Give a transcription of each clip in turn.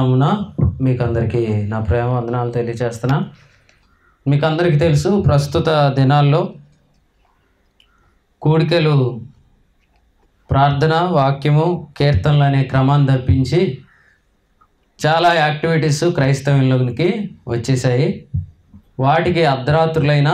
నామున మీకు అందరికీ నా ప్రేమ వందనాలు తెలియజేస్తున్నా మీకు అందరికీ తెలుసు ప్రస్తుత దినాల్లో కూడికలు ప్రార్థన వాక్యము కీర్తనలు అనే క్రమాన్ని తప్పించి చాలా యాక్టివిటీస్ క్రైస్తవంలోనికి వచ్చేసాయి వాటికి అర్ధరాత్రులైనా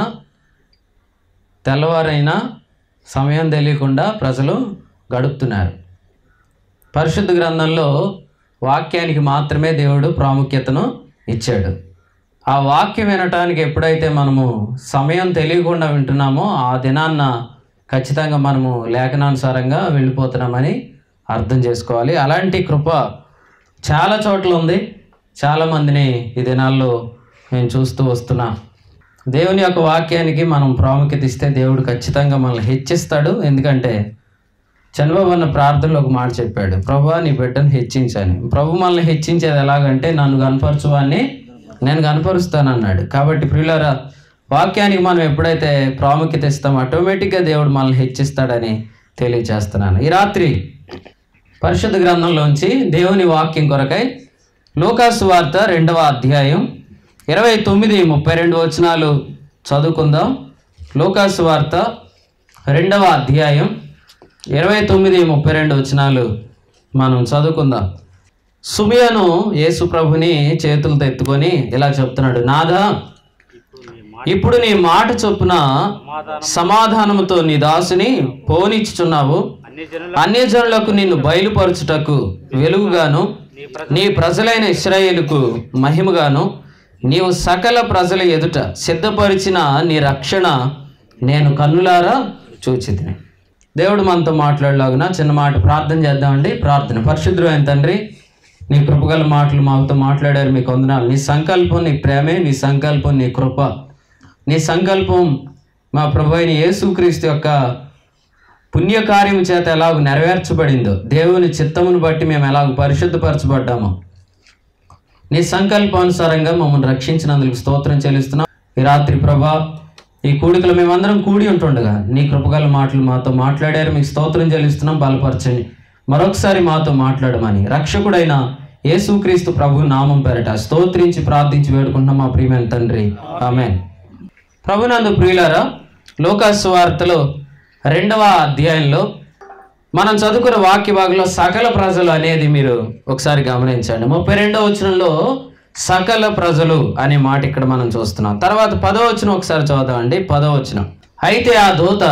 తెల్లవారైనా సమయం తెలియకుండా ప్రజలు గడుపుతున్నారు పరిశుద్ధ గ్రంథంలో వాక్యానికి మాత్రమే దేవుడు ప్రాముఖ్యతను ఇచ్చాడు ఆ వాక్యం వినటానికి ఎప్పుడైతే మనము సమయం తెలియకుండా వింటున్నామో ఆ దినాన్న ఖచ్చితంగా మనము లేఖనానుసారంగా వెళ్ళిపోతున్నామని అర్థం చేసుకోవాలి అలాంటి కృప చాలా చోట్ల ఉంది చాలామందిని ఈ దినాల్లో నేను చూస్తూ వస్తున్నా దేవుని యొక్క వాక్యానికి మనం ప్రాముఖ్యత ఇస్తే దేవుడు ఖచ్చితంగా మనల్ని హెచ్చిస్తాడు ఎందుకంటే చంద్రబాబు అన్న ప్రార్థనలో ఒక మాట చెప్పాడు ప్రభు నీ బిడ్డను హెచ్చించాను ప్రభు మనల్ని హెచ్చించేది ఎలాగంటే నన్ను కనపరచువాన్ని నేను కనపరుస్తానన్నాడు కాబట్టి ప్రియులారా వాక్యానికి మనం ఎప్పుడైతే ప్రాముఖ్యత ఇస్తామో ఆటోమేటిక్గా దేవుడు మనల్ని హెచ్చిస్తాడని తెలియజేస్తున్నాను ఈ రాత్రి పరిశుద్ధ గ్రంథంలోంచి దేవుని వాక్యం కొరకై లూకాసు వార్త రెండవ అధ్యాయం ఇరవై తొమ్మిది ముప్పై రెండు వచనాలు చదువుకుందాం లూకాసు వార్త రెండవ అధ్యాయం ఇరవై తొమ్మిది ముప్పై రెండు వచనాలు మనం చదువుకుందాం సుబియను యేసు ప్రభుని చేతులతో ఎత్తుకొని ఇలా చెప్తున్నాడు నాదా ఇప్పుడు నీ మాట చొప్పున సమాధానముతో నీ దాసుని పోనిచ్చుచున్నావు అన్ని జనుల అన్యజనులకు నిన్ను బయలుపరచుటకు వెలుగుగాను నీ ప్రజలైన ఇస్రాయేలుకు మహిమగాను నీవు సకల ప్రజల ఎదుట సిద్ధపరిచిన నీ రక్షణ నేను కన్నులారా చూచితిని దేవుడు మనతో మాట్లాడలాగున చిన్న మాట ప్రార్థన చేద్దామండి ప్రార్థన పరిశుద్ధమైన తండ్రి నీ కృపగల మాటలు మాతో మాట్లాడారు మీకు వందనాలు నీ సంకల్పం నీ ప్రేమే నీ సంకల్పం నీ కృప నీ సంకల్పం మా ప్రభు అయిన యేసుక్రీస్తు యొక్క పుణ్యకార్యం చేత ఎలాగ నెరవేర్చబడిందో దేవుని చిత్తమును బట్టి మేము ఎలాగ పరిశుద్ధపరచబడ్డామో నీ సంకల్పానుసారంగా మమ్మల్ని రక్షించినందుకు స్తోత్రం చెల్లిస్తున్నాం ఈ రాత్రి ప్రభా ఈ కూడికలు మేమందరం కూడి ఉంటుండగా నీ కృపగల మాటలు మాతో మాట్లాడారు మీకు స్తోత్రం చెల్లిస్తున్నాం బలపరచండి మరొకసారి మాతో మాట్లాడమని రక్షకుడైన యేసుక్రీస్తు ప్రభు నామం పేరట స్తోత్రించి ప్రార్థించి వేడుకుంటున్నాం మా ప్రియమైన తండ్రి ఆమెన్ ప్రభునందు ప్రియులారా లోకాసు వార్తలో రెండవ అధ్యాయంలో మనం చదువుకున్న వాక్య భాగంలో సకల ప్రజలు అనేది మీరు ఒకసారి గమనించండి ముప్పై రెండవ వచనంలో సకల ప్రజలు అనే మాట ఇక్కడ మనం చూస్తున్నాం తర్వాత పదో వచనం ఒకసారి చదువుదామండి పదో వచనం అయితే ఆ దూత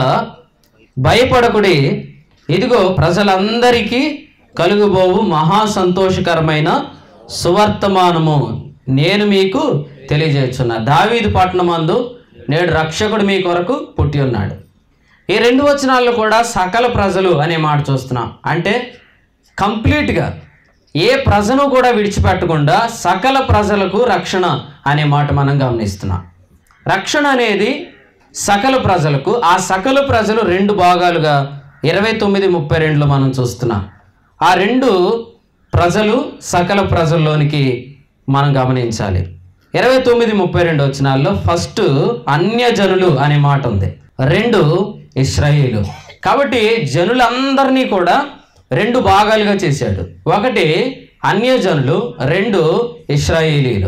భయపడకుడి ఇదిగో ప్రజలందరికీ కలుగుబోవు మహా సంతోషకరమైన సువర్తమానము నేను మీకు తెలియజేస్తున్నా దావీదు పట్టణమందు నేడు రక్షకుడు మీ కొరకు పుట్టి ఉన్నాడు ఈ రెండు వచనాల్లో కూడా సకల ప్రజలు అనే మాట చూస్తున్నాం అంటే కంప్లీట్గా ఏ ప్రజను కూడా విడిచిపెట్టకుండా సకల ప్రజలకు రక్షణ అనే మాట మనం గమనిస్తున్నాం రక్షణ అనేది సకల ప్రజలకు ఆ సకల ప్రజలు రెండు భాగాలుగా ఇరవై తొమ్మిది ముప్పై రెండులో మనం చూస్తున్నాం ఆ రెండు ప్రజలు సకల ప్రజల్లోనికి మనం గమనించాలి ఇరవై తొమ్మిది ముప్పై రెండు వచనాల్లో ఫస్ట్ అన్యజనులు అనే మాట ఉంది రెండు ఇస్రాయేలు కాబట్టి జనులందరినీ కూడా రెండు భాగాలుగా చేశాడు ఒకటి అన్యజనులు రెండు ఇస్రాయేలీలు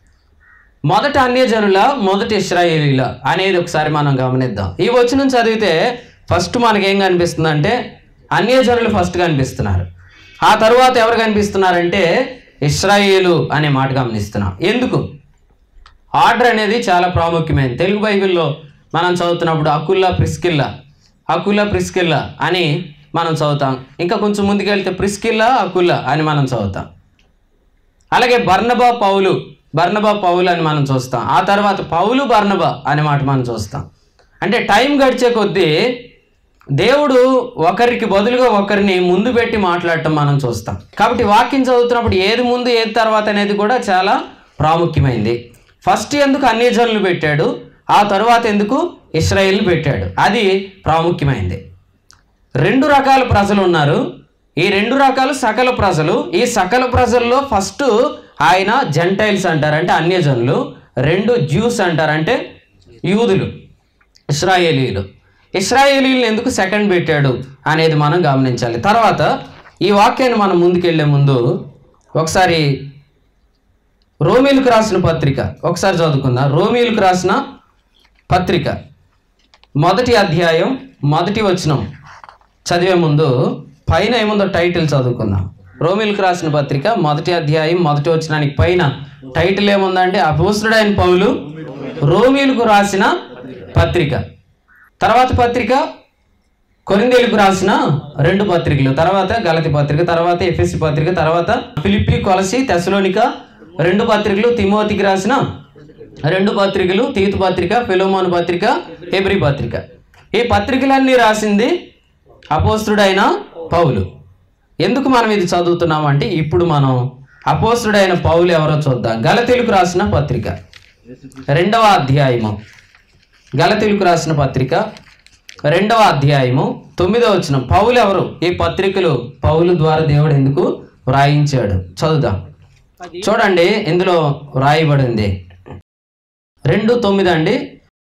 మొదట అన్యజనుల మొదటి ఇస్రాయేలీల అనేది ఒకసారి మనం గమనిద్దాం ఈ వచనం చదివితే ఫస్ట్ మనకేం కనిపిస్తుంది అంటే అన్యజనులు ఫస్ట్ కనిపిస్తున్నారు ఆ తర్వాత ఎవరు కనిపిస్తున్నారంటే ఇస్రాయేలు అనే మాట గమనిస్తున్నాం ఎందుకు ఆర్డర్ అనేది చాలా ప్రాముఖ్యమైనది తెలుగు బైబిల్లో మనం చదువుతున్నప్పుడు అకుల్లా ప్రిస్కిల్లా అకుల్లా ప్రిస్కిల్లా అని మనం చదువుతాం ఇంకా కొంచెం ముందుకెళ్తే ప్రిస్కిల్లా అకుల్లా అని మనం చదువుతాం అలాగే బర్నబా పౌలు బర్నబా పౌలు అని మనం చూస్తాం ఆ తర్వాత పౌలు బర్నబా అనే మాట మనం చూస్తాం అంటే టైం గడిచే కొద్దీ దేవుడు ఒకరికి బదులుగా ఒకరిని ముందు పెట్టి మాట్లాడటం మనం చూస్తాం కాబట్టి వాక్యం చదువుతున్నప్పుడు ఏది ముందు ఏది తర్వాత అనేది కూడా చాలా ప్రాముఖ్యమైంది ఫస్ట్ ఎందుకు అన్ని జనులు పెట్టాడు ఆ తర్వాత ఎందుకు ఇస్రాయేల్ని పెట్టాడు అది ప్రాముఖ్యమైంది రెండు రకాల ప్రజలు ఉన్నారు ఈ రెండు రకాలు సకల ప్రజలు ఈ సకల ప్రజల్లో ఫస్ట్ ఆయన జెంటైల్స్ అంటారు అంటే అన్యజనులు రెండు జ్యూస్ అంటారు అంటే యూదులు ఇస్రాయేలీలు ఇస్రాయేలీలను ఎందుకు సెకండ్ పెట్టాడు అనేది మనం గమనించాలి తర్వాత ఈ వాక్యాన్ని మనం ముందుకెళ్లే ముందు ఒకసారి రోమిలకు రాసిన పత్రిక ఒకసారి చదువుకుందాం రోమిలకు రాసిన పత్రిక మొదటి అధ్యాయం మొదటి వచనం చదివే ముందు పైన ఏముందో టైటిల్ చదువుకుందాం రోమిలకు రాసిన పత్రిక మొదటి అధ్యాయం మొదటి వచనానికి పైన టైటిల్ ఏముందంటే అపోస్తుడైన పౌలు రోమిలకు రాసిన పత్రిక తర్వాత పత్రిక కొరిందేలకు రాసిన రెండు పత్రికలు తర్వాత గలతి పత్రిక తర్వాత ఎఫ్ఎస్సి పత్రిక తర్వాత ఫిలిప్పి కొలసి తెసలోనిక రెండు పత్రికలు తిమోతికి రాసిన రెండు పత్రికలు తీతు పత్రిక ఫిలోమోన్ పత్రిక హెబ్రి పత్రిక ఈ పత్రికలన్నీ రాసింది అపోస్తుడైన పౌలు ఎందుకు మనం ఇది చదువుతున్నాం అంటే ఇప్పుడు మనం అపోస్తుడైన పౌలు ఎవరో చూద్దాం గలతీలకు రాసిన పత్రిక రెండవ అధ్యాయము గలతీలకు రాసిన పత్రిక రెండవ అధ్యాయము తొమ్మిదవ వచనం పౌలు ఎవరు ఈ పత్రికలు పౌలు ద్వారా దేవుడు ఎందుకు వ్రాయించాడు చదువుదాం చూడండి ఇందులో వ్రాయబడింది రెండు తొమ్మిది అండి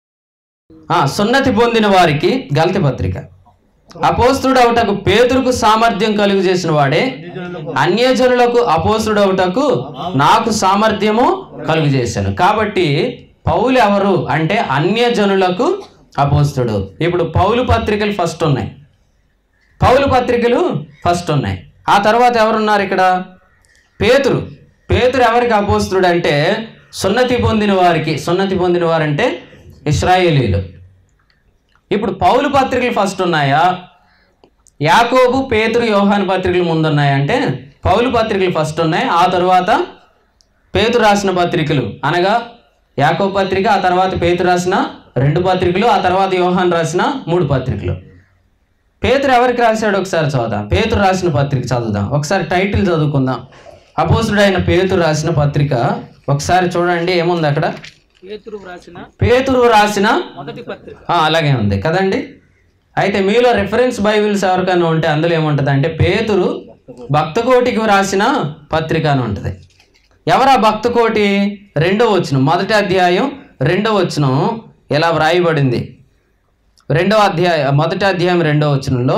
ఆ, సున్నతి పొందిన వారికి గలతి పత్రిక అపోస్తుడవుటకు పేతురుకు సామర్థ్యం కలుగు చేసిన వాడే అన్యజనులకు అపోస్తుడవుటకు నాకు సామర్థ్యము కలుగు చేశాను కాబట్టి పౌలు ఎవరు అంటే అన్యజనులకు అపోస్తుడు ఇప్పుడు పౌలు పత్రికలు ఫస్ట్ ఉన్నాయి పౌలు పత్రికలు ఫస్ట్ ఉన్నాయి ఆ తర్వాత ఎవరున్నారు ఇక్కడ పేతురు పేతురు ఎవరికి అపోస్తుడు అంటే సున్నతి పొందిన వారికి సున్నతి పొందిన వారంటే ఇస్రాయేలీలు ఇప్పుడు పౌలు పత్రికలు ఫస్ట్ ఉన్నాయా యాకోబు పేతురు యోహాను పత్రికలు ముందున్నాయి అంటే పౌలు పత్రికలు ఫస్ట్ ఉన్నాయి ఆ తర్వాత పేతురు రాసిన పత్రికలు అనగా యాకోబు పత్రిక ఆ తర్వాత పేతురు రాసిన రెండు పత్రికలు ఆ తర్వాత యోహాన్ రాసిన మూడు పత్రికలు పేతురు ఎవరికి రాశాడు ఒకసారి చదువుదాం పేతురు రాసిన పత్రిక చదువుదాం ఒకసారి టైటిల్ చదువుకుందాం అపోసుడైన పేతురు రాసిన పత్రిక ఒకసారి చూడండి ఏముంది అక్కడ పేతురు వ్రాసిన పేతురు రాసిన మొదటి పత్రిక ఆ, అలాగే ఉంది కదండి అయితే మీలో రెఫరెన్స్ బైబిల్స్ ఎవరికైనా ఉంటే అందులో ఏముంటుంది అంటే పేతురు భక్తకోటికి రాసిన పత్రిక అని ఉంటుంది ఎవరా భక్తకోటి రెండో వచనం మొదటి అధ్యాయం రెండో వచనం ఇలా వ్రాయబడింది రెండో అధ్యాయం మొదటి అధ్యాయం రెండో వచనంలో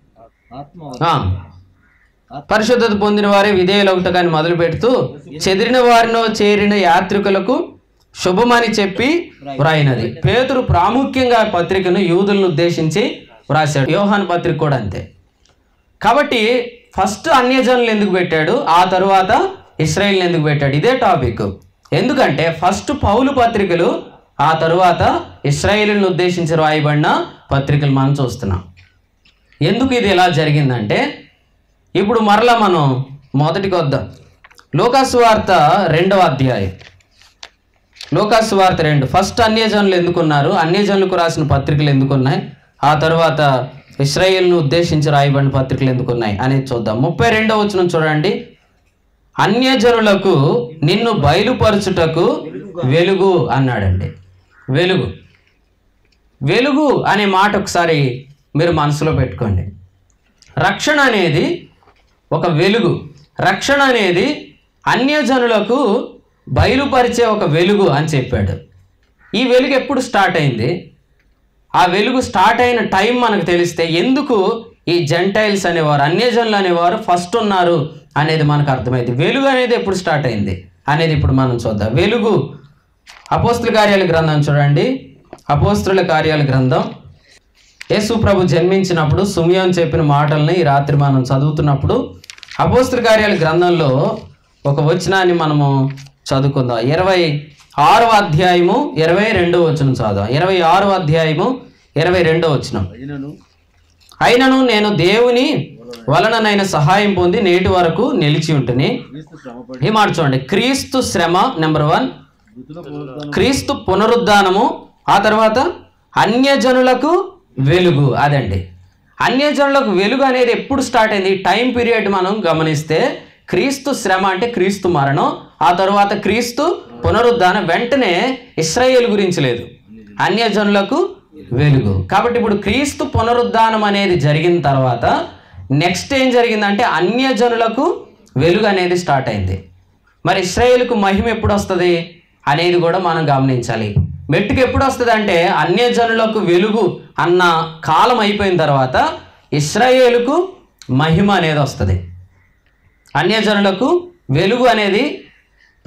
ఆ, పరిశుద్ధత పొందిన వారే విధేయులొకట కానీ మొదలు పెడుతూ చెదిరిన వారినో చేరిన యాత్రికులకు శుభమని చెప్పి వ్రాయినది పేతురు ప్రాముఖ్యంగా ఆ పత్రికను యూదులను ఉద్దేశించి వ్రాశాడు యోహాన్ పత్రిక కూడా అంతే కాబట్టి ఫస్ట్ అన్యజనులు ఎందుకు పెట్టాడు ఆ తరువాత ఇస్రాయిల్ని ఎందుకు పెట్టాడు ఇదే టాపిక్ ఎందుకంటే ఫస్ట్ పౌలు పత్రికలు ఆ తరువాత ఇస్రాయిల్ని ఉద్దేశించి రాయబడిన పత్రికలు మనం చూస్తున్నాం ఎందుకు ఇది ఇలా జరిగిందంటే ఇప్పుడు మరలా మనం మొదటికి వద్దాం లోకాసు వార్త రెండవ అధ్యాయం లోకాసు వార్త రెండు ఫస్ట్ అన్యజనులు ఎందుకున్నారు అన్యజనులకు రాసిన పత్రికలు ఎందుకున్నాయి ఆ తర్వాత ఇస్రాయేల్ను ఉద్దేశించి రాయబడిన పత్రికలు ఎందుకున్నాయి అనేది చూద్దాం ముప్పై రెండవ వచనం చూడండి అన్యజనులకు నిన్ను బయలుపరచుటకు వెలుగు అన్నాడండి వెలుగు వెలుగు అనే మాట ఒకసారి మీరు మనసులో పెట్టుకోండి రక్షణ అనేది ఒక వెలుగు రక్షణ అనేది అన్యజనులకు బయలుపరిచే ఒక వెలుగు అని చెప్పాడు ఈ వెలుగు ఎప్పుడు స్టార్ట్ అయింది ఆ వెలుగు స్టార్ట్ అయిన టైం మనకు తెలిస్తే ఎందుకు ఈ జెంటైల్స్ అనేవారు అన్యజనులు అనేవారు ఫస్ట్ ఉన్నారు అనేది మనకు అర్థమైంది వెలుగు అనేది ఎప్పుడు స్టార్ట్ అయింది అనేది ఇప్పుడు మనం చూద్దాం వెలుగు అపోస్తుల కార్యాల గ్రంథం చూడండి అపోస్తుల కార్యాల గ్రంథం యేసు ప్రభు జన్మించినప్పుడు సుమియోన్ చెప్పిన మాటల్ని ఈ రాత్రి మనం చదువుతున్నప్పుడు అపోస్తుల కార్యాల గ్రంథంలో ఒక వచనాన్ని మనము చదువుకుందాం ఇరవై ఆరవ అధ్యాయము ఇరవై రెండో వచనం చదువుదాం ఇరవై ఆరవ అధ్యాయము ఇరవై రెండో వచనం అయినను నేను దేవుని వలననైన సహాయం పొంది నేటి వరకు నిలిచి ఉంటుంది ఈ మాట చూడండి క్రీస్తు శ్రమ నెంబర్ వన్ క్రీస్తు పునరుద్ధానము ఆ తర్వాత అన్యజనులకు వెలుగు అదండి అన్యజనులకు వెలుగు అనేది ఎప్పుడు స్టార్ట్ అయింది టైం పీరియడ్ మనం గమనిస్తే క్రీస్తు శ్రమ అంటే క్రీస్తు మరణం ఆ తర్వాత క్రీస్తు పునరుద్ధానం వెంటనే ఇస్రాయేల్ గురించి లేదు అన్యజనులకు వెలుగు కాబట్టి ఇప్పుడు క్రీస్తు పునరుద్ధానం అనేది జరిగిన తర్వాత నెక్స్ట్ ఏం జరిగిందంటే అన్యజనులకు వెలుగు అనేది స్టార్ట్ అయింది మరి ఇస్రాయేల్కు మహిమ ఎప్పుడు వస్తుంది అనేది కూడా మనం గమనించాలి మెట్టుకు ఎప్పుడు వస్తుంది అంటే అన్యజనులకు వెలుగు అన్న కాలం అయిపోయిన తర్వాత ఇస్రాయేలుకు మహిమ అనేది వస్తుంది అన్యజనులకు వెలుగు అనేది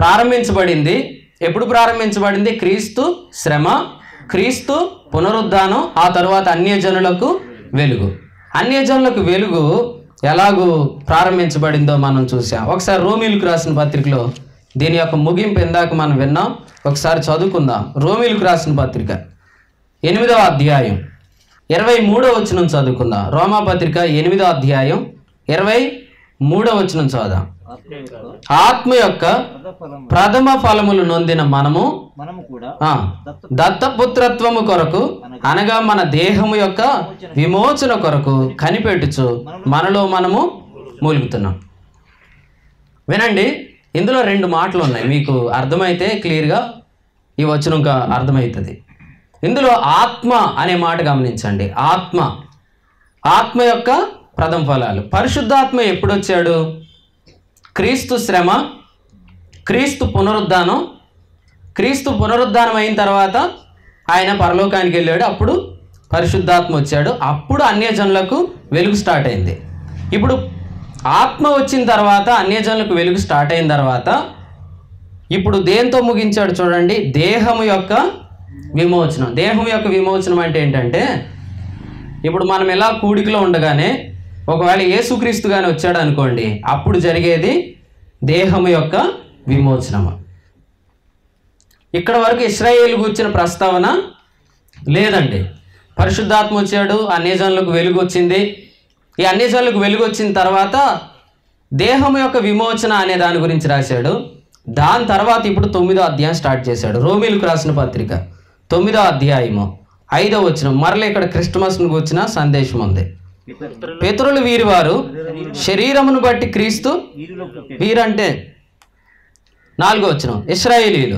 ప్రారంభించబడింది ఎప్పుడు ప్రారంభించబడింది క్రీస్తు శ్రమ క్రీస్తు పునరుద్ధానం ఆ తర్వాత అన్యజనులకు వెలుగు అన్యజనులకు వెలుగు ఎలాగూ ప్రారంభించబడిందో మనం చూసాం ఒకసారి రోమిలకు రాసిన పత్రికలో దీని యొక్క ముగింపు ఇందాక మనం విన్నాం ఒకసారి చదువుకుందాం రోమిలకు రాసిన పత్రిక ఎనిమిదవ అధ్యాయం ఇరవై మూడో వచనం చదువుకుందాం రోమా పత్రిక ఎనిమిదో అధ్యాయం ఇరవై మూడో వచనం చదువుదాం ఆత్మ యొక్క ప్రథమ ఫలములు నొందిన మనము మనము కూడా ఆ, దత్తపుత్రత్వము కొరకు అనగా మన దేహము యొక్క విమోచన కొరకు కనిపెట్టుచు మనలో మనము మూలుగుతున్నాం వినండి ఇందులో రెండు మాటలు ఉన్నాయి మీకు అర్థమైతే క్లియర్గా ఈ వచనం ఇంకా అర్థమవుతుంది ఇందులో ఆత్మ అనే మాట గమనించండి ఆత్మ ఆత్మ యొక్క ప్రథమ ఫలాలు పరిశుద్ధాత్మ ఎప్పుడు వచ్చాడు క్రీస్తు శ్రమ క్రీస్తు పునరుద్ధానం క్రీస్తు పునరుద్ధానం అయిన తర్వాత ఆయన పరలోకానికి వెళ్ళాడు అప్పుడు పరిశుద్ధాత్మ వచ్చాడు అప్పుడు అన్యజనులకు వెలుగు స్టార్ట్ అయింది ఇప్పుడు ఆత్మ వచ్చిన తర్వాత అన్యజనులకు వెలుగు స్టార్ట్ అయిన తర్వాత ఇప్పుడు దేంతో ముగించాడు చూడండి దేహము యొక్క విమోచనం దేహం యొక్క విమోచనం అంటే ఏంటంటే ఇప్పుడు మనం ఎలా కూడికలో ఉండగానే ఒకవేళ యేసుక్రీస్తు కానీ వచ్చాడు అనుకోండి అప్పుడు జరిగేది దేహము యొక్క విమోచనము ఇక్కడ వరకు ఇస్రాయేల్ కూర్చిన ప్రస్తావన లేదండి పరిశుద్ధాత్మ వచ్చాడు అన్యజనులకు వెలుగు వచ్చింది ఈ అన్యజనులకు వెలుగు వచ్చిన తర్వాత దేహం యొక్క విమోచన అనే దాని గురించి రాశాడు దాని తర్వాత ఇప్పుడు తొమ్మిదో అధ్యాయం స్టార్ట్ చేశాడు రోమిలకు రాసిన పత్రిక తొమ్మిదో అధ్యాయము ఐదో వచ్చిన మరల ఇక్కడ క్రిస్టమస్ను కూర్చిన సందేశం ఉంది పితరులు వీరి వారు శరీరమును బట్టి క్రీస్తు వీరిలో పుట్టి వీరంటే నాలుగో వచ్చిన ఇస్రాయేలీలు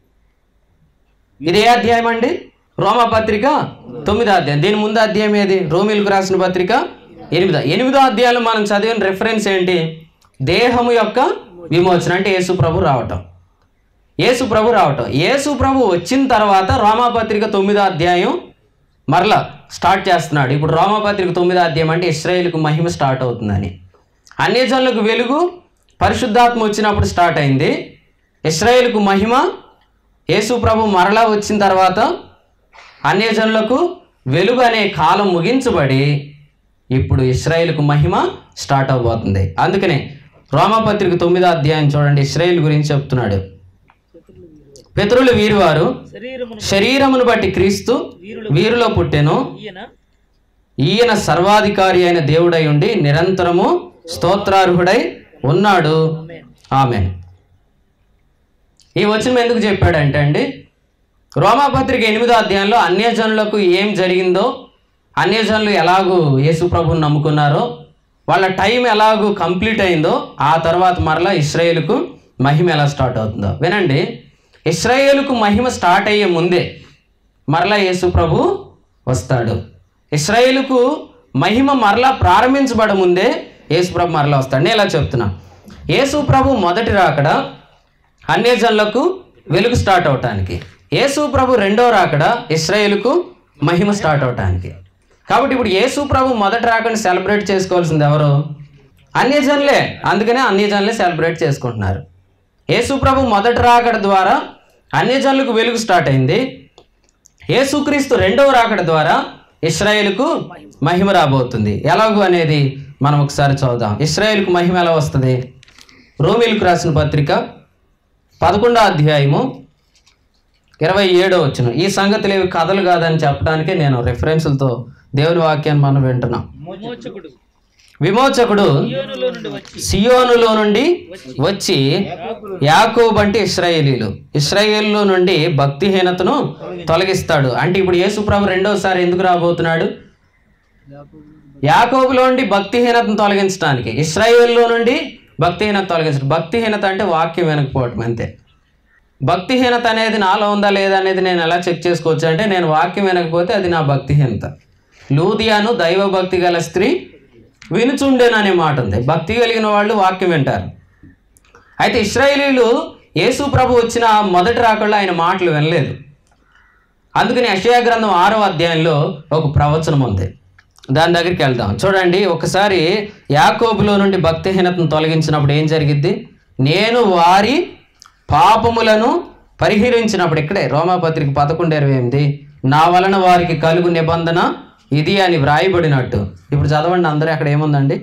ఇది ఏ అధ్యాయం అండి రోమా పత్రిక తొమ్మిదో అధ్యాయం దీని ముందు అధ్యాయం ఏది రోమిలకు రాసిన పత్రిక ఎనిమిదో ఎనిమిదో అధ్యాయంలో మనం చదివిన రెఫరెన్స్ ఏంటి దేహము యొక్క విమోచన అంటే యేసు ప్రభు రావటం యేసు ప్రభు రావటం యేసు ప్రభు వచ్చిన తర్వాత రోమాపత్రిక తొమ్మిదో అధ్యాయం మరలా స్టార్ట్ చేస్తున్నాడు ఇప్పుడు రోమాపత్రిక తొమ్మిదో అధ్యాయం అంటే ఇస్రాయేల్కు మహిమ స్టార్ట్ అవుతుందని అన్యజనులకు వెలుగు పరిశుద్ధాత్మ వచ్చినప్పుడు స్టార్ట్ అయింది ఇస్రాయేల్కు మహిమ యేసు ప్రభు మరలా వచ్చిన తర్వాత అన్యజనులకు వెలుగు అనే కాలం ముగించబడి ఇప్పుడు ఇస్రాయేల్కు మహిమ స్టార్ట్ అవబోతుంది అందుకనే రోమాపత్రిక తొమ్మిదో అధ్యాయం చూడండి ఇస్రాయేల్ గురించి చెప్తున్నాడు పితరులు వీరివారు శరీరమును శరీరమును బట్టి క్రీస్తు వీరిలో పుట్టెను ఈయన ఈయన సర్వాధికారి అయిన దేవుడై ఉండి నిరంతరము స్తోత్రార్హుడై ఉన్నాడు ఆమెన్ ఈ వచనం ఎందుకు చెప్పాడంటే అండి రోమాపత్రిక ఎనిమిదో అధ్యాయంలో అన్యజనులకు ఏం జరిగిందో అన్యజనులు ఎలాగూ యేసు ప్రభుని నమ్ముకున్నారో వాళ్ళ టైం ఎలాగూ కంప్లీట్ అయిందో ఆ తర్వాత మరలా ఇస్రాయేలుకు మహిమ ఎలా స్టార్ట్ అవుతుందో వినండి ఇస్రాయేలుకు మహిమ స్టార్ట్ అయ్యే ముందే మరలా యేసు ప్రభు వస్తాడు ఇస్రాయేలుకు మహిమ మరలా ప్రారంభించబడ ముందే యేసు ప్రభు మరలా వస్తాడు నేను ఇలా చెప్తున్నా యేసు ప్రభు మొదటి రాకడ అన్యజనులకు వెలుగు స్టార్ట్ అవటానికి యేసు ప్రభు రెండో రాకడ ఇస్రాయేలుకు మహిమ స్టార్ట్ అవటానికి కాబట్టి ఇప్పుడు యేసు ప్రభు మొదటి రాకని సెలబ్రేట్ చేసుకోవాల్సింది ఎవరు అన్యజనులే అందుకనే అన్యజనులే సెలబ్రేట్ చేసుకుంటున్నారు యేసు ప్రభు మొదటి రాకడ ద్వారా అన్యజనులకు వెలుగు స్టార్ట్ అయింది యేసుక్రీస్తు రెండవ రాకడ ద్వారా ఇస్రాయేలుకు మహిమ రాబోతుంది ఎలాగూ అనేది మనం ఒకసారి చూద్దాం ఇస్రాయేల్కు మహిమ ఎలా వస్తుంది రోమిల్కు రాసిన పత్రిక పదకొండో అధ్యాయము ఇరవై ఏడో వచ్చిన ఈ సంగతులు ఏవి కథలు కాదని చెప్పడానికే నేను రెఫరెన్సులతో దేవుని వాక్యాన్ని మనం వింటున్నాం విమోచకుడు విమోచకుడు సియోనులో నుండి వచ్చి సియోనులో నుండి వచ్చి యాకోబు అంటే ఇస్రాయేలీలు ఇస్రాయేల్లో నుండి భక్తిహీనతను తొలగిస్తాడు అంటే ఇప్పుడు యేసు ప్రభు రెండోసారి ఎందుకు రాబోతున్నాడు యాకోబులో నుండి భక్తిహీనతను తొలగించడానికి ఇస్రాయేల్లో నుండి భక్తిహీనత తొలగించడం భక్తిహీనత అంటే వాక్యం వెనకపోవటం అంతే భక్తిహీనత అనేది నాలో ఉందా లేదా అనేది నేను ఎలా చెక్ చేసుకోవచ్చు అంటే నేను వాక్యం వినకపోతే అది నా భక్తిహీనత లూదియాను దైవభక్తి గల స్త్రీ వినుచుండేను అనే మాట ఉంది భక్తి కలిగిన వాళ్ళు వాక్యం వింటారు అయితే ఇస్రాయేలీలు యేసు ప్రభు వచ్చిన మొదటి రాకల్లో ఆయన మాటలు వినలేదు అందుకని అషయా గ్రంథం ఆరో అధ్యాయంలో ఒక ప్రవచనం ఉంది దాని దగ్గరికి వెళ్దాం చూడండి ఒకసారి యాకోబులో నుండి భక్తిహీనతను తొలగించినప్పుడు ఏం జరిగిద్ది నేను వారి పాపములను పరిహరించినప్పుడు ఇక్కడే రోమాపత్రిక పదకొండు ఇరవై ఎనిమిది నా వలన వారికి కలుగు నిబంధన ఇది అని వ్రాయబడినట్టు ఇప్పుడు చదవండి అందరూ అక్కడ ఏముందండి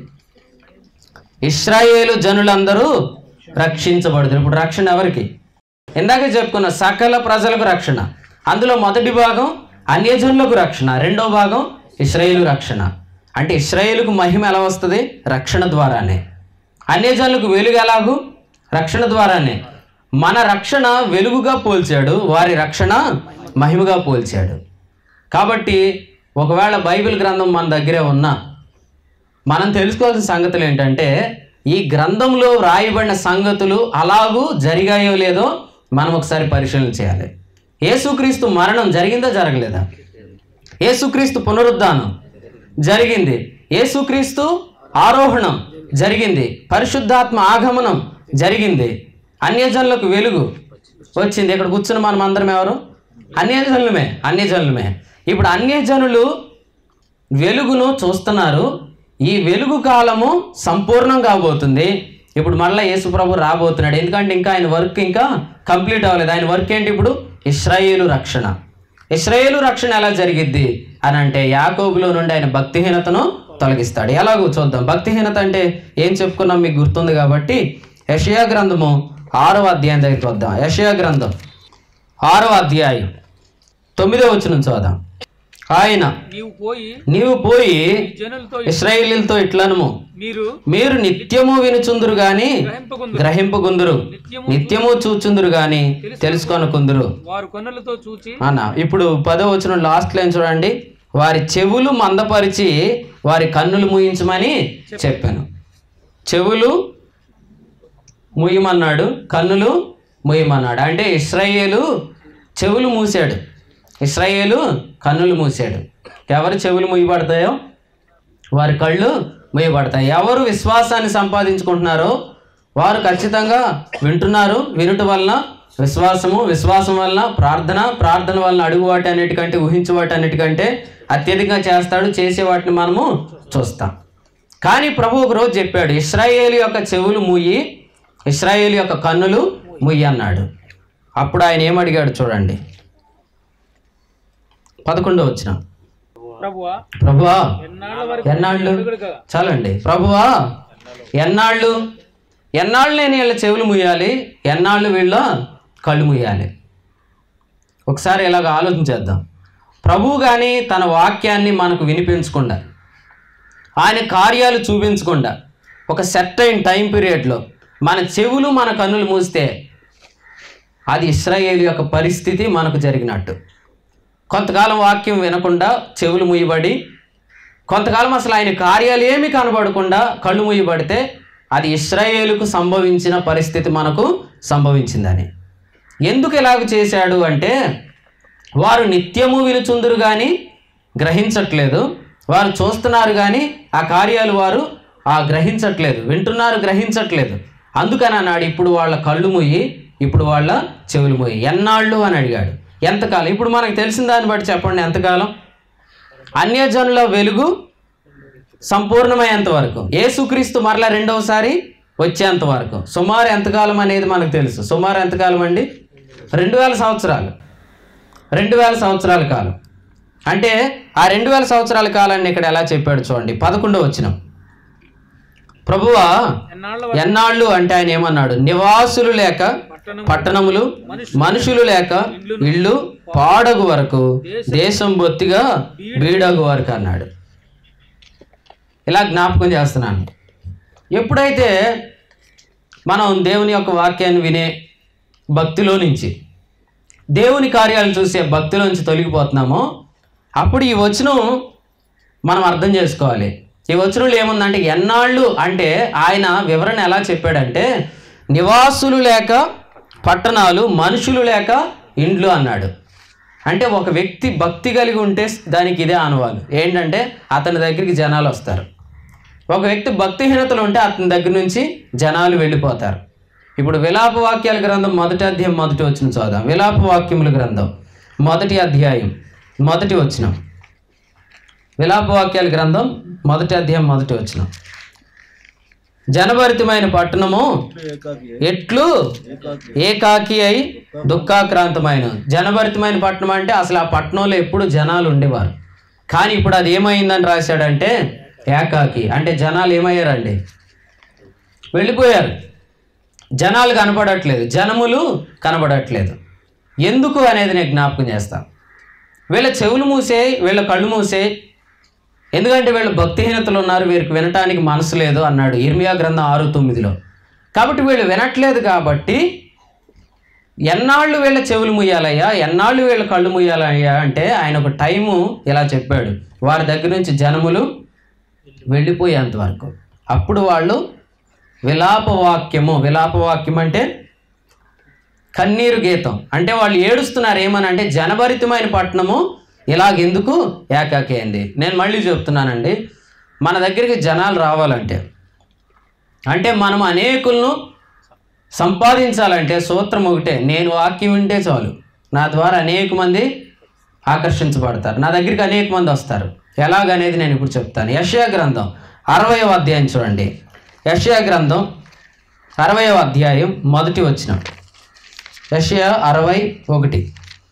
ఇస్రాయేలు జనులందరూ రక్షించబడుతారు ఇప్పుడు రక్షణ ఎవరికి ఇందాక చెప్పుకున్న సకల ప్రజలకు రక్షణ అందులో మొదటి భాగం అన్యజనులకు రక్షణ రెండో భాగం ఇస్రాయేలు రక్షణ అంటే ఇస్రాయేలుకు మహిమ ఎలా వస్తుంది రక్షణ ద్వారానే అన్యజనులకు వెలుగు ఎలాగూ రక్షణ ద్వారానే మన రక్షణ వెలుగుగా పోల్చాడు వారి రక్షణ మహిమగా పోల్చాడు కాబట్టి ఒకవేళ బైబిల్ గ్రంథం మన దగ్గరే ఉన్నా మనం తెలుసుకోవాల్సిన సంగతులు ఏంటంటే ఈ గ్రంథంలో వ్రాయబడిన సంగతులు అలాగూ జరిగాయో లేదో మనం ఒకసారి పరిశీలన చేయాలి యేసుక్రీస్తు మరణం జరిగిందా జరగలేదా యేసుక్రీస్తు పునరుద్ధానం జరిగింది యేసుక్రీస్తు ఆరోహణం జరిగింది పరిశుద్ధాత్మ ఆగమనం జరిగింది అన్యజనులకు వెలుగు వచ్చింది ఇక్కడ కూర్చున్న మనం అందరం ఎవరు అన్యజనులమే అన్యజనులమే ఇప్పుడు అన్యజనులు వెలుగును చూస్తున్నారు ఈ వెలుగు కాలము సంపూర్ణం కాబోతుంది ఇప్పుడు మళ్ళీ యేసుప్రభు రాబోతున్నాడు ఎందుకంటే ఇంకా ఆయన వర్క్ ఇంకా కంప్లీట్ అవ్వలేదు ఆయన వర్క్ ఏంటి ఇప్పుడు ఇస్రాయేలు రక్షణ ఇస్రాయేలు రక్షణ ఎలా జరిగిద్ది అని అంటే యాకోబులో నుండి ఆయన భక్తిహీనతను తొలగిస్తాడు ఎలాగో చూద్దాం భక్తిహీనత అంటే ఏం చెప్పుకున్నాం మీకు గుర్తుంది కాబట్టి యషయా గ్రంథము ఆరవ అధ్యాయం దగ్గరికి వద్దాం యషయా గ్రంథం ఆరవ అధ్యాయం తొమ్మిదో వచ్చిన చూద్దాం ఆయన నీవు పోయి నీవు పోయి ఈ జనులతో ఇస్రాయేలీలతో ఇట్లనము మీరు మీరు నిత్యము వినుచుందురు గాని గ్రహింపకుందు గ్రహింపగుందురు నిత్యము నిత్యము చూచుందురు గాని తెలుసుకొనకుందురు వారు కన్నులతో చూచి అన్న ఇప్పుడు పదో వచ్చిన లాస్ట్ లైన్ చూడండి వారి చెవులు మందపరిచి వారి కన్నులు మూయించమని చెప్పాను చెవులు మూయమన్నాడు కన్నులు మూయమన్నాడు అంటే ఇస్రాయేలు చెవులు మూసాడు ఇస్రాయేలు కన్నులు మూసాడు ఎవరు చెవులు మూయబడతాయో వారి కళ్ళు మూయబడతాయి ఎవరు విశ్వాసాన్ని సంపాదించుకుంటున్నారో వారు ఖచ్చితంగా వింటున్నారు వినుట వలన విశ్వాసము విశ్వాసం వలన ప్రార్థన ప్రార్థన వలన అడుగు వాటి అన్నిటికంటే ఊహించే వాటి అన్నిటికంటే అత్యధికంగా చేస్తాడు చేసే వాటిని మనము చూస్తాం కానీ ప్రభు ఒక రోజు చెప్పాడు ఇస్రాయేలు యొక్క చెవులు మూయి ఇస్రాయేలు యొక్క కన్నులు ముయ్యి అన్నాడు అప్పుడు ఆయన ఏమడిగాడు చూడండి పదకొండో వచ్చిన ప్రభువా ప్రభువా ఎన్నాళ్ళ వరకు ఎన్నాళ్ళు అడుగుడుగా చాలండి ప్రభువా ఎన్నాళ్ళు ఎన్నాళ్ళు నేను వీళ్ళ చెవులు ముయ్యాలి ఎన్నాళ్ళు వీళ్ళ కళ్ళు ముయ్యాలి ఒకసారి ఇలాగ ఆలోచించేద్దాం ప్రభువు కానీ తన వాక్యాన్ని మనకు వినిపించకుండా ఆయన కార్యాలు చూపించకుండా ఒక సెట్ అయిన టైం పీరియడ్లో మన చెవులు మన కన్నులు మూస్తే అది ఇస్రాయేల్ యొక్క పరిస్థితి మనకు జరిగినట్టు కొంతకాలం వాక్యం వినకుండా చెవులు ముయ్యబడి కొంతకాలం అసలు ఆయన కార్యాలు ఏమీ కనబడకుండా కళ్ళు మూయబడితే అది ఇస్రాయేలుకు సంభవించిన పరిస్థితి మనకు సంభవించిందని ఎందుకు ఇలాగ చేశాడు అంటే వారు నిత్యము వినుచుందురు కానీ గ్రహించట్లేదు వారు చూస్తున్నారు కానీ ఆ కార్యాలు వారు ఆ గ్రహించట్లేదు వింటున్నారు గ్రహించట్లేదు అందుకని అన్నాడు ఇప్పుడు వాళ్ళ కళ్ళు మూయి ఇప్పుడు వాళ్ళ చెవులు మూయి ఎన్నాళ్ళు అని అడిగాడు ఎంతకాలం ఇప్పుడు మనకు తెలిసిన దాన్ని బట్టి చెప్పండి ఎంతకాలం అన్యజనుల వెలుగు సంపూర్ణమయ్యేంత వరకు యేసుక్రీస్తు మరలా రెండవసారి వచ్చేంత వరకు సుమారు ఎంతకాలం అనేది మనకు తెలుసు సుమారు ఎంతకాలం అండి రెండు వేల సంవత్సరాలు రెండు వేల సంవత్సరాల కాలం అంటే ఆ రెండు వేల సంవత్సరాల కాలాన్ని ఇక్కడ ఎలా చెప్పాడు చూడండి పదకొండో వచ్చిన ప్రభువా ఎన్నాళ్ళ ఎన్నాళ్ళు అంటే ఆయన ఏమన్నాడు నివాసులు లేక పట్టణం పట్టణములు మనుషులు లేక ఇళ్ళు పాడగు వరకు దేశం బొత్తిగా బీడగు వరకు అన్నాడు ఇలా జ్ఞాపకం చేస్తున్నాను ఎప్పుడైతే మనం దేవుని యొక్క వాక్యాన్ని వినే భక్తిలో నుంచి దేవుని కార్యాలను చూసే భక్తిలోంచి తొలగిపోతున్నామో అప్పుడు ఈ వచనం మనం అర్థం చేసుకోవాలి ఈ వచనంలో ఏముందంటే ఎన్నాళ్ళు అంటే ఆయన వివరణ ఎలా చెప్పాడంటే నివాసులు లేక పట్టణాలు మనుషులు లేక ఇండ్లు అన్నాడు అంటే ఒక వ్యక్తి భక్తి కలిగి ఉంటే దానికి ఇదే అనువాలు ఏంటంటే అతని దగ్గరికి జనాలు వస్తారు ఒక వ్యక్తి భక్తిహీనతలు ఉంటే అతని దగ్గర నుంచి జనాలు వెళ్ళిపోతారు ఇప్పుడు విలాప వాక్యాల గ్రంథం మొదటి అధ్యాయం మొదటి వచ్చిన చూద్దాం విలాప వాక్యముల గ్రంథం మొదటి అధ్యాయం మొదటి వచ్చిన విలాప వాక్యాల గ్రంథం మొదటి అధ్యాయం మొదటి వచ్చిన జనభరితమైన పట్టణము ఎట్లు ఏకాకి అయి దుఃఖాక్రాంతమైన జనభరితమైన పట్టణం అంటే అసలు ఆ పట్టణంలో ఎప్పుడు జనాలు ఉండేవారు కానీ ఇప్పుడు అది ఏమైందని రాశాడంటే ఏకాకి అంటే జనాలు ఏమయ్యారండి వెళ్ళిపోయారు జనాలు కనపడట్లేదు జనములు కనపడట్లేదు ఎందుకు అనేది నేను జ్ఞాపకం చేస్తాను వీళ్ళ చెవులు మూసే వీళ్ళ కళ్ళు మూసే ఎందుకంటే వీళ్ళు భక్తిహీనతలు ఉన్నారు వీరికి వినటానికి మనసు లేదు అన్నాడు ఇర్మియా గ్రంథం ఆరు తొమ్మిదిలో కాబట్టి వీళ్ళు వినట్లేదు కాబట్టి ఎన్నాళ్ళు వీళ్ళ చెవులు ముయ్యాలయ్యా ఎన్నాళ్ళు వీళ్ళ కళ్ళు ముయ్యాలయ్యా అంటే ఆయన ఒక టైము ఇలా చెప్పాడు వారి దగ్గర నుంచి జనములు వెళ్ళిపోయేంత వరకు అప్పుడు వాళ్ళు విలాపవాక్యము విలాపవాక్యం అంటే కన్నీరు గీతం అంటే వాళ్ళు ఏడుస్తున్నారు ఏమని అంటే జనభరితమైన పట్టణము ఇలాగెందుకు ఏకాకి అయింది నేను మళ్ళీ చెప్తున్నానండి మన దగ్గరికి జనాలు రావాలంటే అంటే మనం అనేకులను సంపాదించాలంటే సూత్రం ఒకటే నేను వాక్యం వింటే చాలు నా ద్వారా అనేక మంది ఆకర్షించబడతారు నా దగ్గరికి అనేక మంది వస్తారు ఎలాగనేది నేను ఇప్పుడు చెప్తాను యషయా గ్రంథం అరవయవ అధ్యాయం చూడండి యషయా గ్రంథం అరవయవ అధ్యాయం మొదటి వచ్చిన యషయా అరవై ఒకటి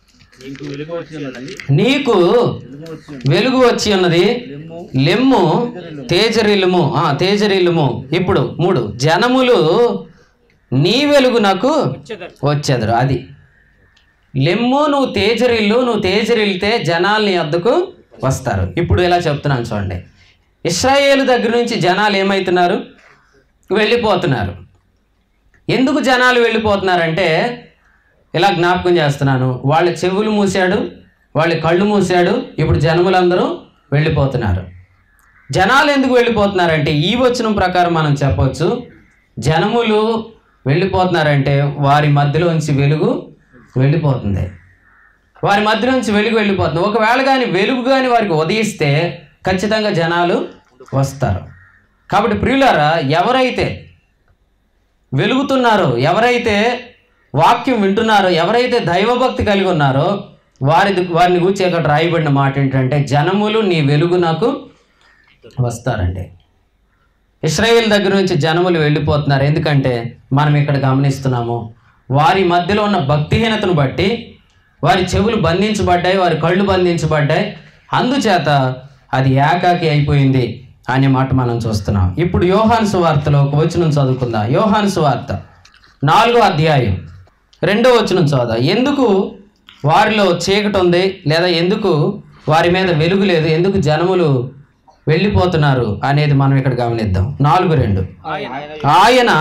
నీకు వెలుగు వచ్చి ఉన్నది లెమ్ము తేజరిల్లుము ఆ తేజరిల్లుము ఇప్పుడు మూడు జనములు నీ వెలుగు నాకు వచ్చేదారు వచ్చేదరు అది లెమ్ము నువ్వు తేజరిల్లు నువ్వు తేజరిల్లితే జనాలు నీ వద్దకు వస్తారు ఇప్పుడు ఇలా చెప్తున్నాను చూడండి ఇస్రాయేలు దగ్గర నుంచి జనాలు ఏమవుతున్నారు వెళ్ళిపోతున్నారు ఎందుకు జనాలు వెళ్ళిపోతున్నారంటే ఇలా జ్ఞాపకం చేస్తున్నాను వాళ్ళ చెవులు మూసాడు వాళ్ళ కళ్ళు మూసాడు ఇప్పుడు జనములందరూ వెళ్ళిపోతున్నారు జనాలు ఎందుకు వెళ్ళిపోతున్నారంటే ఈ వచనం ప్రకారం మనం చెప్పొచ్చు జనములు వెళ్ళిపోతున్నారంటే వారి మధ్యలోంచి వెలుగు వెళ్ళిపోతుంది వారి మధ్య నుంచి వెలుగు వెళ్ళిపోతుంది ఒకవేళ కానీ వెలుగు కానీ వారికి ఉదయిస్తే ఖచ్చితంగా జనాలు వస్తారు కాబట్టి ప్రియులారా ఎవరైతే వెలుగుతున్నారో ఎవరైతే వాక్యం వింటున్నారో ఎవరైతే దైవభక్తి కలిగి ఉన్నారో వారి వారిని గురించి ఇక్కడ రాయబడిన మాట ఏంటంటే జనములు నీ వెలుగు నాకు వస్తారండి ఇస్రాయేల్ దగ్గర నుంచి జనములు వెళ్ళిపోతున్నారు ఎందుకంటే మనం ఇక్కడ గమనిస్తున్నాము వారి మధ్యలో ఉన్న భక్తిహీనతను బట్టి వారి చెవులు బంధించబడ్డాయి వారి కళ్ళు బంధించబడ్డాయి అందుచేత అది ఏకాకి అయిపోయింది అనే మాట మనం చూస్తున్నాం ఇప్పుడు యోహాను సువార్తలో ఒక వచనం చదువుకుందాం యోహాను సువార్త నాలుగో అధ్యాయం రెండో వచనం చదువుదాం ఎందుకు వారిలో చీకటి ఉంది లేదా ఎందుకు వారి మీద వెలుగు లేదు ఎందుకు జనములు వెళ్ళిపోతున్నారు అనేది మనం ఇక్కడ గమనిద్దాం నాలుగు రెండు ఆయన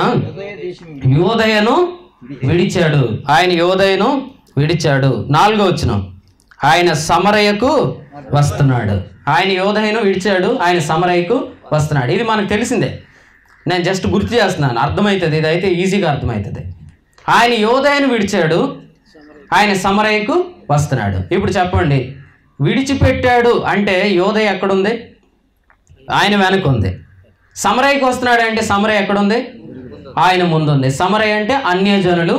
యోదయను విడిచాడు ఆయన యోదయను విడిచాడు నాలుగో వచనం ఆయన సమరయకు వస్తున్నాడు ఆయన యోదయను విడిచాడు ఆయన సమరయకు వస్తున్నాడు ఇది మనకు తెలిసిందే నేను జస్ట్ గుర్తు చేస్తున్నాను అర్థమవుతుంది ఇది అయితే ఈజీగా అర్థమవుతుంది ఆయన యోదయను విడిచాడు ఆయన సమరయ్యకు వస్తున్నాడు ఇప్పుడు చెప్పండి విడిచిపెట్టాడు అంటే యోదయ ఎక్కడుంది ఆయన వెనక ఉంది సమరయ్యకు వస్తున్నాడు అంటే సమరయ్య ఎక్కడుంది ఆయన ముందుంది సమరయ్య అంటే అన్యజనులు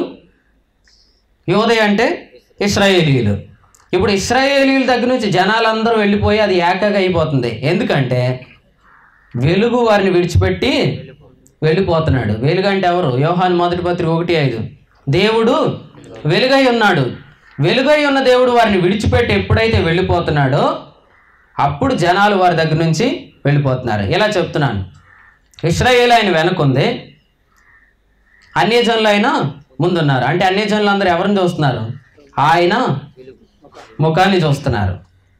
యోదయ అంటే ఇస్రాయేలీయులు ఇప్పుడు ఇస్రాయేలీయుల దగ్గర నుంచి జనాలందరూ వెళ్ళిపోయి అది ఏకగా అయిపోతుంది ఎందుకంటే వెలుగు వారిని విడిచిపెట్టి వెళ్ళిపోతున్నాడు వెలుగు అంటే ఎవరు యోహాన్ మొదటి పత్రిక ఒకటి ఐదు దేవుడు వెలుగై ఉన్నాడు వెలుగై ఉన్న దేవుడు వారిని విడిచిపెట్టి ఎప్పుడైతే వెళ్ళిపోతున్నాడో అప్పుడు జనాలు వారి దగ్గర నుంచి వెళ్ళిపోతున్నారు ఇలా చెప్తున్నాను ఇస్రాయేల్ ఆయన వెనకుంది అన్యజనులు అయినా ముందున్నారు అంటే అన్యజనులు అందరూ ఎవరిని చూస్తున్నారు ఆయన ముఖాన్ని చూస్తున్నారు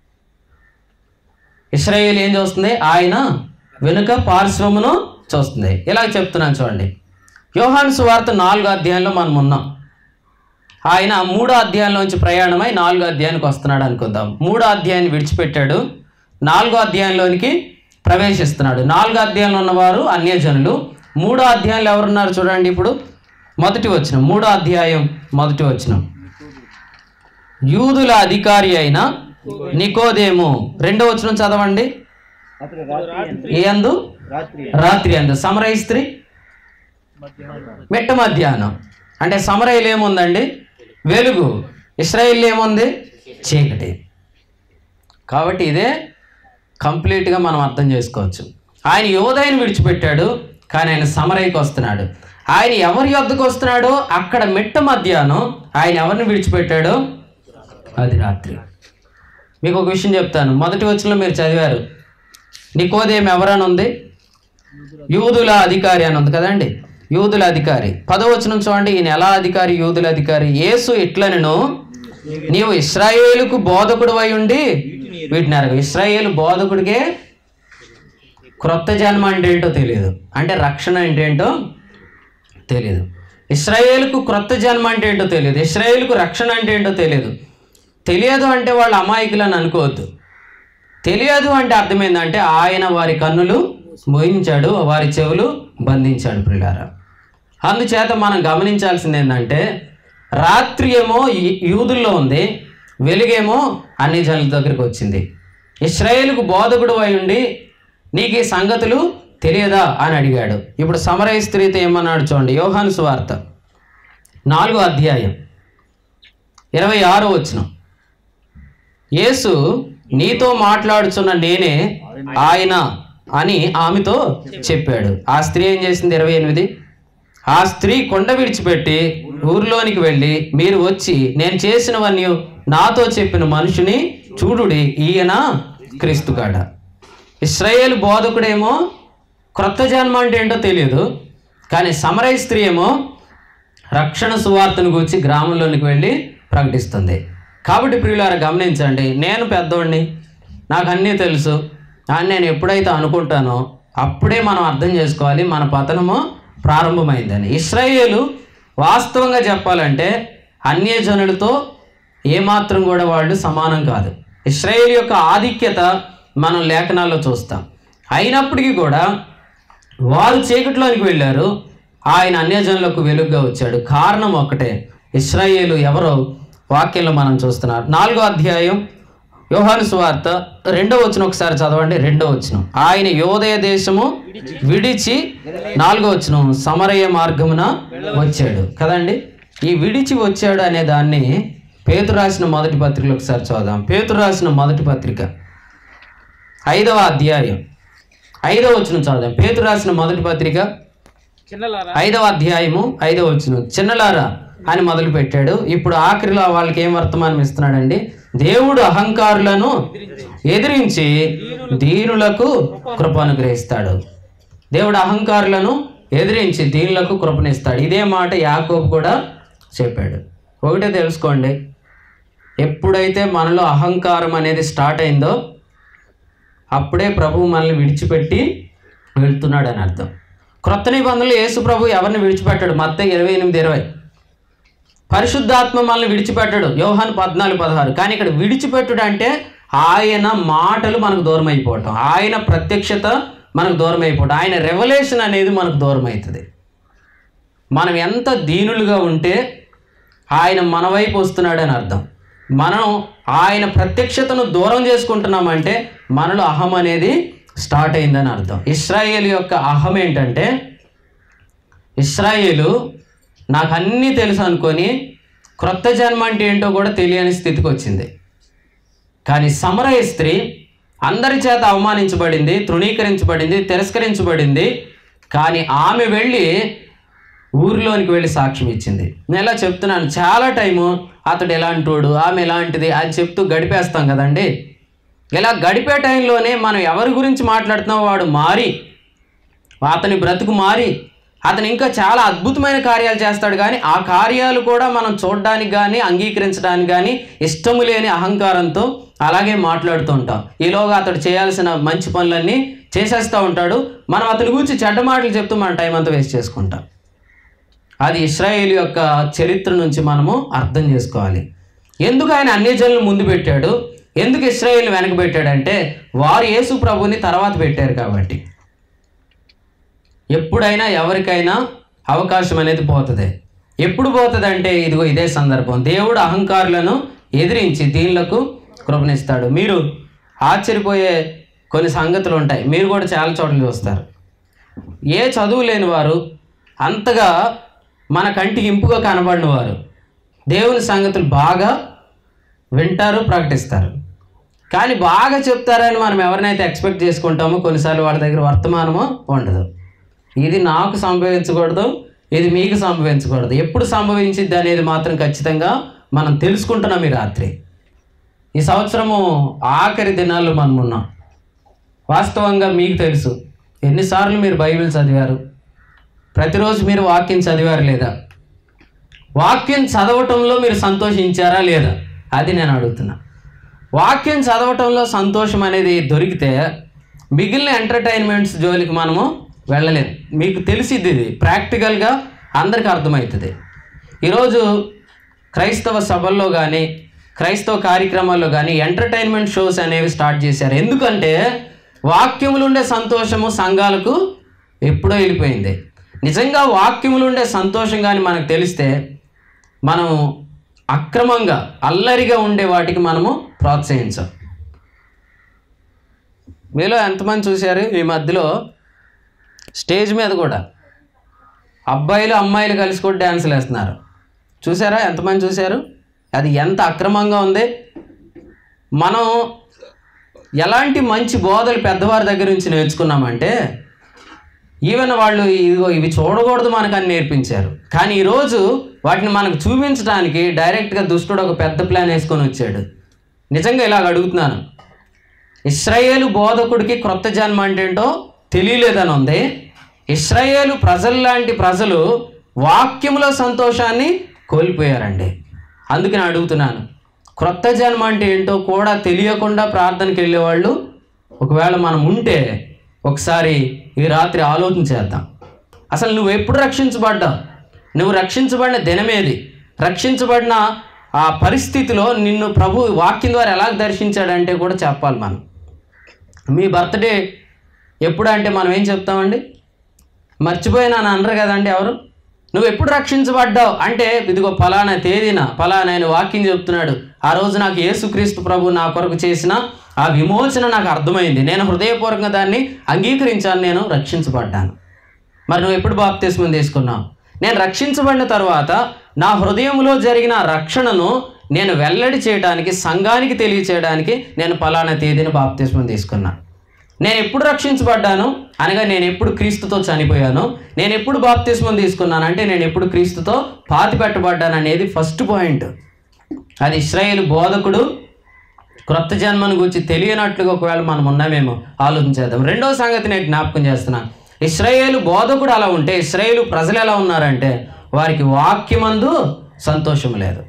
ఇస్రాయేల్ ఏం చూస్తుంది ఆయన వెనుక పార్శ్వమును చూస్తుంది ఇలా చెప్తున్నాను చూడండి యోహాను సువార్త నాలుగో అధ్యాయంలో మనం ఉన్నాం ఆయన మూడో అధ్యాయంలోంచి ప్రయాణమై నాలుగో అధ్యాయానికి వస్తున్నాడు అనుకుందాం మూడో అధ్యాయాన్ని విడిచిపెట్టాడు నాలుగో అధ్యాయంలోనికి ప్రవేశిస్తున్నాడు నాలుగో అధ్యాయంలో ఉన్నవారు అన్యజనులు మూడో అధ్యాయంలో ఎవరున్నారు చూడండి ఇప్పుడు మొదటి వచనం మూడో అధ్యాయం మొదటి వచనం యూదుల అధికారి అయిన నికోదేము రెండో వచనం చదవండి అతడు రాత్రి ఏ అందు రాత్రి రాత్రి అందు సమరయ స్త్రీ మిట్ట మధ్యాహ్నం అంటే సమరయలు ఏముందండి వెలుగు ఇస్రాయిల్ ఏముంది చీకటి కాబట్టి ఇదే కంప్లీట్గా మనం అర్థం చేసుకోవచ్చు ఆయన యోదయను విడిచిపెట్టాడు కానీ ఆయన సమరయ్యకి వస్తున్నాడు ఆయన ఎవరి యొద్దకు వస్తున్నాడో అక్కడ మిట్ట మధ్యాహ్నం ఆయన ఎవరిని విడిచిపెట్టాడో అది రాత్రి మీకు ఒక విషయం చెప్తాను మొదటి వచనంలో మీరు చదివారు నికోదేం ఎవరని ఉంది యూదుల అధికారి అని ఉంది కదండి యూదుల అధికారి పదవచనం చూడండి ఈయన ఎలా అధికారి యూదుల అధికారి యేసు ఇట్లనను నీవు ఇస్రాయేలుకు బోధకుడు అయి ఉండి వీటిని అరగ ఇస్రాయేలు బోధకుడికే క్రొత్త జన్మ అంటే ఏంటో తెలియదు అంటే రక్షణ అంటే ఏంటో తెలియదు ఇస్రాయేలుకు క్రొత్త జన్మ అంటే ఏంటో తెలియదు ఇస్రాయేలుకు రక్షణ అంటే ఏంటో తెలియదు తెలియదు అంటే వాళ్ళు అమాయకులని అనుకోవద్దు తెలియదు అంటే అర్థమైందంటే ఆయన వారి కన్నులు మోయించాడు వారి చెవులు బంధించాడు ప్రిలారా అందుచేత మనం గమనించాల్సింది ఏంటంటే రాత్రి ఏమో ఈ- యూదుల్లో ఉంది వెలుగేమో అన్ని జనుల దగ్గరికి వచ్చింది ఇస్రాయేలుకు బోధకుడు అయి ఉండి నీకు ఈ సంగతులు తెలియదా అని అడిగాడు ఇప్పుడు సమరయ స్త్రీతో ఏమన్నాడు చూడండి యోహాను సువార్త నాలుగో అధ్యాయం ఇరవై ఆరో వచ్చిన యేసు నీతో మాట్లాడుచున్న నేనే ఆయన అని ఆమెతో చెప్పాడు ఆ స్త్రీ ఏం చేసింది ఇరవై ఎనిమిది ఆ స్త్రీ కొండ విడిచిపెట్టి ఊరిలోనికి వెళ్ళి మీరు వచ్చి నేను చేసినవన్నీ నాతో చెప్పిన మనుషుని చూడుడి ఈయన క్రీస్తుగాడ ఇస్రాయేల్ బోధకుడేమో క్రొత్త జన్మ అంటే ఏంటో తెలియదు కానీ సమరయ స్త్రీ ఏమో రక్షణ సువార్తను గురించి గ్రామంలోనికి వెళ్ళి ప్రకటిస్తుంది కాబట్టి ప్రియులారా గమనించండి నేను పెద్దోడిని నాకు అన్నీ తెలుసు అని నేను ఎప్పుడైతే అనుకుంటానో అప్పుడే మనం అర్థం చేసుకోవాలి మన పతనము ప్రారంభమైందని ఇస్రాయేలు వాస్తవంగా చెప్పాలంటే అన్యజనులతో ఏమాత్రం కూడా వాళ్ళు సమానం కాదు ఇస్రాయేల్ యొక్క ఆధిక్యత మనం లేఖనాల్లో చూస్తాం అయినప్పటికీ కూడా వారు చీకటిలోనికి వెళ్ళారు ఆయన అన్యజనులకు వెలుగుగా వచ్చాడు కారణం ఒకటే ఇస్రాయేలు ఎవరో వాక్యంలో మనం చూస్తున్నారు నాలుగో అధ్యాయం యోహాను సువార్త రెండో వచ్చిన ఒకసారి చదవండి రెండో వచ్చిన ఆయన యోదయ దేశము విడిచి నాలుగో వచ్చిన సమరయ మార్గమున వచ్చాడు కదండి ఈ విడిచి వచ్చాడు అనే దాన్ని పేతురు రాసిన మొదటి పత్రికలో ఒకసారి చూద్దాం పేతురు రాసిన మొదటి పత్రిక ఐదవ అధ్యాయం ఐదవ వచ్చిన చదుదాం పేతురు రాసిన మొదటి పత్రిక చిన్నలారా ఐదవ అధ్యాయము ఐదవ వచ్చిన చిన్నలారా అని మొదలు పెట్టాడు ఇప్పుడు ఆఖరిలో వాళ్ళకి ఏం వర్తమానం ఇస్తున్నాడండి దేవుడు అహంకారులను ఎదిరించి దీనులకు కృప అనుగ్రహిస్తాడు దేవుడు అహంకారులను ఎదిరించి దీనులకు కృపనిస్తాడు ఇదే మాట యాకోబు కూడా చెప్పాడు ఒకటే తెలుసుకోండి ఎప్పుడైతే మనలో అహంకారం అనేది స్టార్ట్ అయిందో అప్పుడే ప్రభువు మనల్ని విడిచిపెట్టి వెళ్తున్నాడు అని అర్థం క్రొత్త నిబంధనలు యేసు ప్రభు ఎవరిని విడిచిపెట్టాడు మత్త ఇరవై ఎనిమిది ఇరవై పరిశుద్ధాత్మ మనల్ని విడిచిపెట్టాడు యోహాన్ పద్నాలుగు పదహారు కానీ ఇక్కడ విడిచిపెట్టుడు అంటే ఆయన మాటలు మనకు దూరం అయిపోవటం ఆయన ప్రత్యక్షత మనకు దూరం అయిపోవటం ఆయన రెవల్యూషన్ అనేది మనకు దూరం అవుతుంది మనం ఎంత దీనులుగా ఉంటే ఆయన మన వైపు వస్తున్నాడని అర్థం మనం ఆయన ప్రత్యక్షతను దూరం చేసుకుంటున్నామంటే మనలో అహం అనేది స్టార్ట్ అయిందని అర్థం ఇస్రాయేల్ యొక్క అహం ఏంటంటే ఇస్రాయేలు నాకు అన్నీ తెలుసు అనుకొని క్రొత్త జన్మ అంటే ఏంటో కూడా తెలియని స్థితికి వచ్చింది కానీ సమరయ స్త్రీ అందరి చేత అవమానించబడింది తృణీకరించబడింది తిరస్కరించబడింది కానీ ఆమె వెళ్ళి ఊరిలోనికి వెళ్ళి సాక్ష్యం ఇచ్చింది నేను ఇలా చెప్తున్నాను చాలా టైము అతడు ఎలాంటోడు ఆమె ఎలాంటిది అని చెప్తూ గడిపేస్తాం కదండి ఇలా గడిపే టైంలోనే మనం ఎవరి గురించి మాట్లాడుతున్నామో వాడు మారి అతని బ్రతుకు మారి అతను ఇంకా చాలా అద్భుతమైన కార్యాలు చేస్తాడు కానీ ఆ కార్యాలు కూడా మనం చూడడానికి కానీ అంగీకరించడానికి కానీ ఇష్టము లేని అహంకారంతో అలాగే మాట్లాడుతూ ఉంటాం ఈలోగా అతడు చేయాల్సిన మంచి పనులన్నీ చేసేస్తూ ఉంటాడు మనం అతని గురించి చెడ్డ మాటలు చెప్తూ మన టైం అంతా వేస్ట్ చేసుకుంటాం అది ఇస్రాయేల్ యొక్క చరిత్ర నుంచి మనము అర్థం చేసుకోవాలి ఎందుకు ఆయన అన్ని జనులు ముందు పెట్టాడు ఎందుకు ఇస్రాయేల్ వెనక పెట్టాడంటే వారు యేసు ప్రభుని తర్వాత పెట్టారు కాబట్టి ఎప్పుడైనా ఎవరికైనా అవకాశం అనేది పోతుంది ఎప్పుడు పోతుంది అంటే ఇదిగో ఇదే సందర్భం దేవుడు అహంకారులను ఎదిరించి దీనిలకు కృపణిస్తాడు మీరు ఆశ్చర్యపోయే కొన్ని సంగతులు ఉంటాయి మీరు కూడా చాలా చోట్ల చూస్తారు ఏ చదువు లేని వారు అంతగా మన కంటికి ఇంపుగా కనబడిన వారు దేవుని సంగతులు బాగా వింటారు ప్రకటిస్తారు కానీ బాగా చెప్తారని మనం ఎవరినైతే ఎక్స్పెక్ట్ చేసుకుంటామో కొన్నిసార్లు వాళ్ళ దగ్గర వర్తమానమో ఉండదు ఇది నాకు సంభవించకూడదు ఇది మీకు సంభవించకూడదు ఎప్పుడు సంభవించిద్ది అనేది మాత్రం ఖచ్చితంగా మనం తెలుసుకుంటున్నాం ఈ రాత్రి ఈ సంవత్సరము ఆఖరి దినాల్లో మనం ఉన్నాం వాస్తవంగా మీకు తెలుసు ఎన్నిసార్లు మీరు బైబిల్ చదివారు ప్రతిరోజు మీరు వాక్యం చదివారు లేదా వాక్యం చదవటంలో మీరు సంతోషించారా లేదా అది నేను అడుగుతున్నా వాక్యం చదవటంలో సంతోషం అనేది దొరికితే మిగిలిన ఎంటర్టైన్మెంట్స్ జోలికి మనము వెళ్ళలేము మీకు తెలిసిద్ది ఇది ప్రాక్టికల్గా అందరికీ అర్థమవుతుంది ఈరోజు క్రైస్తవ సభల్లో కానీ క్రైస్తవ కార్యక్రమాల్లో కానీ ఎంటర్టైన్మెంట్ షోస్ అనేవి స్టార్ట్ చేశారు ఎందుకంటే వాక్యములు ఉండే సంతోషము సంఘాలకు ఎప్పుడో వెళ్ళిపోయింది నిజంగా వాక్యములు ఉండే సంతోషం కానీ మనకు తెలిస్తే మనం అక్రమంగా అల్లరిగా ఉండే వాటికి మనము ప్రోత్సహించాం మీలో ఎంతమంది చూశారు ఈ మధ్యలో స్టేజ్ మీద కూడా అబ్బాయిలు అమ్మాయిలు కలిసి కూడా డ్యాన్సులు వేస్తున్నారు చూసారా ఎంతమంది చూశారు అది ఎంత అక్రమంగా ఉంది మనం ఎలాంటి మంచి బోధలు పెద్దవారి దగ్గర నుంచి నేర్చుకున్నామంటే ఈవెన్ వాళ్ళు ఇదిగో ఇవి చూడకూడదు మనకు అని నేర్పించారు కానీ ఈరోజు వాటిని మనకు చూపించడానికి డైరెక్ట్గా దుష్టుడు ఒక పెద్ద ప్లాన్ వేసుకొని వచ్చాడు నిజంగా ఇలాగ అడుగుతున్నాను ఇస్రాయేలు బోధకుడికి క్రొత్త జన్మ అంటే ఏంటో తెలియలేదని ఉంది ఇస్రాయేలు ప్రజలు లాంటి ప్రజలు వాక్యములో సంతోషాన్ని కోల్పోయారండి అందుకే నేను అడుగుతున్నాను క్రొత్త జన్మ అంటే ఏంటో కూడా తెలియకుండా ప్రార్థనకి వెళ్ళేవాళ్ళు ఒకవేళ మనం ఉంటే ఒకసారి ఈ రాత్రి ఆలోచన చేద్దాం అసలు నువ్వు ఎప్పుడు రక్షించబడ్డావు నువ్వు రక్షించబడిన దినమేది రక్షించబడిన ఆ పరిస్థితిలో నిన్ను ప్రభు వాక్యం ద్వారా ఎలా దర్శించాడంటే కూడా చెప్పాలి మనం మీ బర్త్డే ఎప్పుడు అంటే మనం ఏం చెప్తామండి మర్చిపోయినా అని అనరు కదండి ఎవరు నువ్వు ఎప్పుడు రక్షించబడ్డావు అంటే ఇదిగో ఫలానా తేదీన ఫలానా ఆయన వాక్యం చెప్తున్నాడు ఆ రోజు నాకు యేసుక్రీస్తు ప్రభు నా కొరకు చేసిన ఆ విమోచన నాకు అర్థమైంది నేను హృదయపూర్వకంగా దాన్ని అంగీకరించాను నేను రక్షించబడ్డాను మరి నువ్వు ఎప్పుడు బాప్తిస్మం తీసుకున్నావు నేను రక్షించబడిన తర్వాత నా హృదయంలో జరిగిన రక్షణను నేను వెల్లడి చేయడానికి సంఘానికి తెలియచేయడానికి నేను ఫలానా తేదీని బాప్తిస్మం తీసుకున్నా నేను ఎప్పుడు రక్షించబడ్డాను అనగా నేను ఎప్పుడు క్రీస్తుతో చనిపోయాను నేను ఎప్పుడు బాప్తిస్మం తీసుకున్నాను అంటే నేను ఎప్పుడు క్రీస్తుతో పాతి పెట్టబడ్డాను అనేది ఫస్ట్ పాయింట్ అది ఇస్రాయేల్ బోధకుడు క్రొత్త జన్మను గురించి తెలియనట్లుగా ఒకవేళ మనం ఉన్నామేమో ఆలోచించేద్దాం రెండో సంగతి నేను జ్ఞాపకం చేస్తున్నా ఇస్రాయేలు బోధకుడు అలా ఉంటే ఇస్రాయేలు ప్రజలు ఎలా ఉన్నారంటే వారికి వాక్యమందు సంతోషం లేదు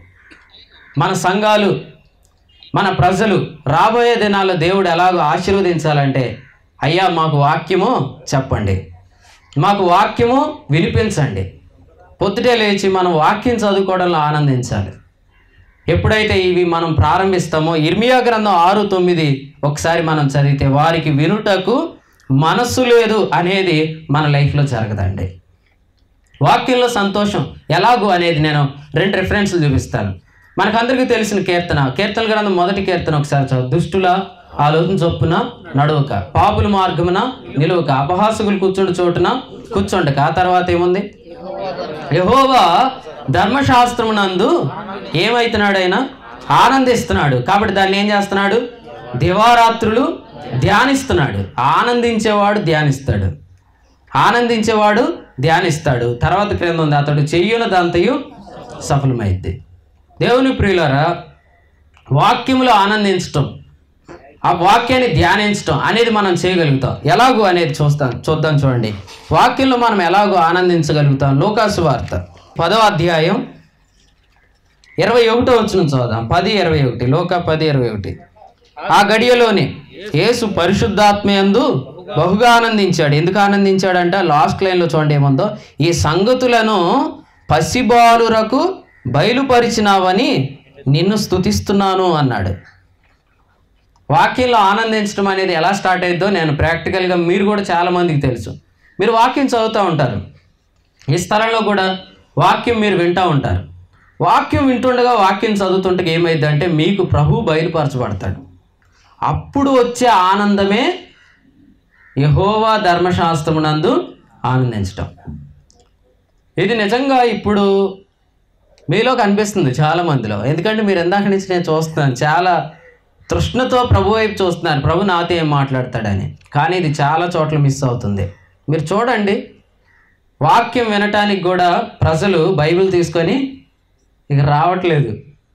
మన సంఘాలు మన ప్రజలు రాబోయే దినాల్లో దేవుడు ఎలాగో ఆశీర్వదించాలంటే అయ్యా మాకు వాక్యము చెప్పండి మాకు వాక్యము వినిపించండి పొద్దుటే లేచి మనం వాక్యం చదువుకోవడంలో ఆనందించాలి ఎప్పుడైతే ఇవి మనం ప్రారంభిస్తామో ఇర్మియా గ్రంథం ఆరు తొమ్మిది ఒకసారి మనం చదివితే వారికి వినుటకు మనస్సు లేదు అనేది మన లైఫ్లో జరగదండి వాక్యంలో సంతోషం ఎలాగూ అనేది నేను రెండు రిఫరెన్స్లు చూపిస్తాను మనకందరికీ తెలిసిన కీర్తన కీర్తన గ్రంథం మొదటి కీర్తన ఒకసారి చదువు దుష్టుల ఆలోచన చొప్పున నడువక పాపుల మార్గమున నిలువక అపహాసకులు కూర్చుండు చోటున కూర్చోండక ఆ తర్వాత ఏముంది యహోవా ధర్మశాస్త్రమునందు ఏమైతున్నాడు ఆయన ఆనందిస్తున్నాడు కాబట్టి దాన్ని ఏం చేస్తున్నాడు దివారాత్రులు ధ్యానిస్తున్నాడు ఆనందించేవాడు ధ్యానిస్తాడు ఆనందించేవాడు ధ్యానిస్తాడు తర్వాత క్రింద ఉంది అతడు చెయ్యునదంతయు సఫలమైద్ది దేవుని ప్రియులరా వాక్యములో ఆనందించటం ఆ వాక్యాన్ని ధ్యానించటం అనేది మనం చేయగలుగుతాం ఎలాగో అనేది చూస్తాం చూద్దాం చూడండి వాక్యంలో మనం ఎలాగో ఆనందించగలుగుతాం లోకాసు వార్త పదో అధ్యాయం ఇరవై ఒకటో వచ్చిన చూద్దాం పది ఇరవై ఒకటి లోక పది ఇరవై ఒకటి ఆ గడియలోనే యేసు పరిశుద్ధాత్మయందు బహుగా ఆనందించాడు ఎందుకు ఆనందించాడంటే లాస్ట్ లైన్లో చూడండి ఏముందో ఈ సంగతులను పసిబాలురకు బయలుపరిచినావని నిన్ను స్తుతిస్తున్నాను అన్నాడు వాక్యంలో ఆనందించడం అనేది ఎలా స్టార్ట్ అయిద్దో నేను ప్రాక్టికల్గా మీరు కూడా చాలామందికి తెలుసు మీరు వాక్యం చదువుతూ ఉంటారు ఈ స్థలంలో కూడా వాక్యం మీరు వింటూ ఉంటారు వాక్యం వింటుండగా వాక్యం చదువుతుండగా ఏమైందంటే మీకు ప్రభు బయలుపరచబడతాడు అప్పుడు వచ్చే ఆనందమే యహోవా ధర్మశాస్త్రమునందు ఆనందించటం ఇది నిజంగా ఇప్పుడు మీలో కనిపిస్తుంది చాలా మందిలో ఎందుకంటే మీరు ఎందాక నుంచి నేను చూస్తున్నాను చాలా తృష్ణతో ప్రభు వైపు చూస్తున్నారు ప్రభు నాతో ఏం మాట్లాడతాడని కానీ ఇది చాలా చోట్ల మిస్ అవుతుంది మీరు చూడండి వాక్యం వినటానికి కూడా ప్రజలు బైబిల్ తీసుకొని ఇక రావట్లేదు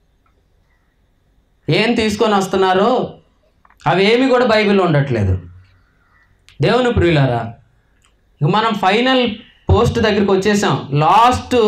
ఏం తీసుకొని వస్తున్నారో అవి ఏమి కూడా బైబిల్ ఉండట్లేదు దేవుని ప్రియులారా ఇక మనం ఫైనల్ పోస్ట్ దగ్గరికి వచ్చేసాం లాస్ట్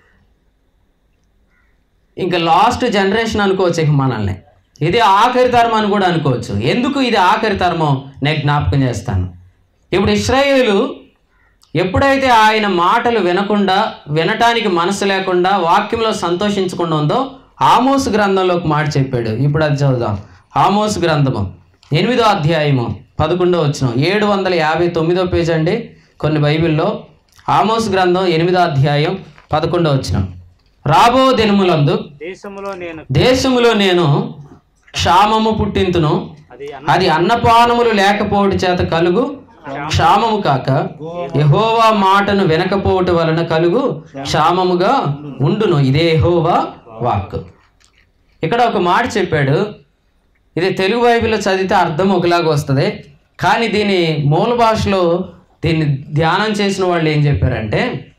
ఇంకా లాస్ట్ జనరేషన్ అనుకోవచ్చు ఇక మనల్ని ఇది ఆఖరి తరం అని కూడా అనుకోవచ్చు ఎందుకు ఇది ఆఖరి తరమో నేను జ్ఞాపకం చేస్తాను ఇప్పుడు ఇస్రాయేలు ఎప్పుడైతే ఆయన మాటలు వినకుండా వినటానికి మనసు లేకుండా వాక్యంలో సంతోషించకుండా ఉందో ఆమోస్ గ్రంథంలో ఒక మాట చెప్పాడు ఇప్పుడు అది చదువుదాం ఆమోస్ గ్రంథము ఎనిమిదో అధ్యాయము పదకొండో వచ్చిన ఏడు వందల యాభై తొమ్మిదో పేజ్ అండి కొన్ని బైబిల్లో ఆమోస్ గ్రంథం ఎనిమిదో అధ్యాయం పదకొండో వచ్చిన రాబో దినములందు దేశములో నేను దేశములో నేను క్షామము పుట్టింతును అది అది అన్నపానములు లేకపోవటి చేత కలుగు క్షామము కాక యెహోవా మాటను వినకపోవట వలన కలుగు క్షామముగా ఉండును ఇదే యెహోవా వాక్ ఇక్కడ ఒక మాట చెప్పాడు ఇది తెలుగు బైబిల్లో చదివితే అర్థం ఒకలాగా వస్తుంది కానీ దీని మూల భాషలో దీన్ని ధ్యానం చేసిన వాళ్ళు ఏం చెప్పారంటే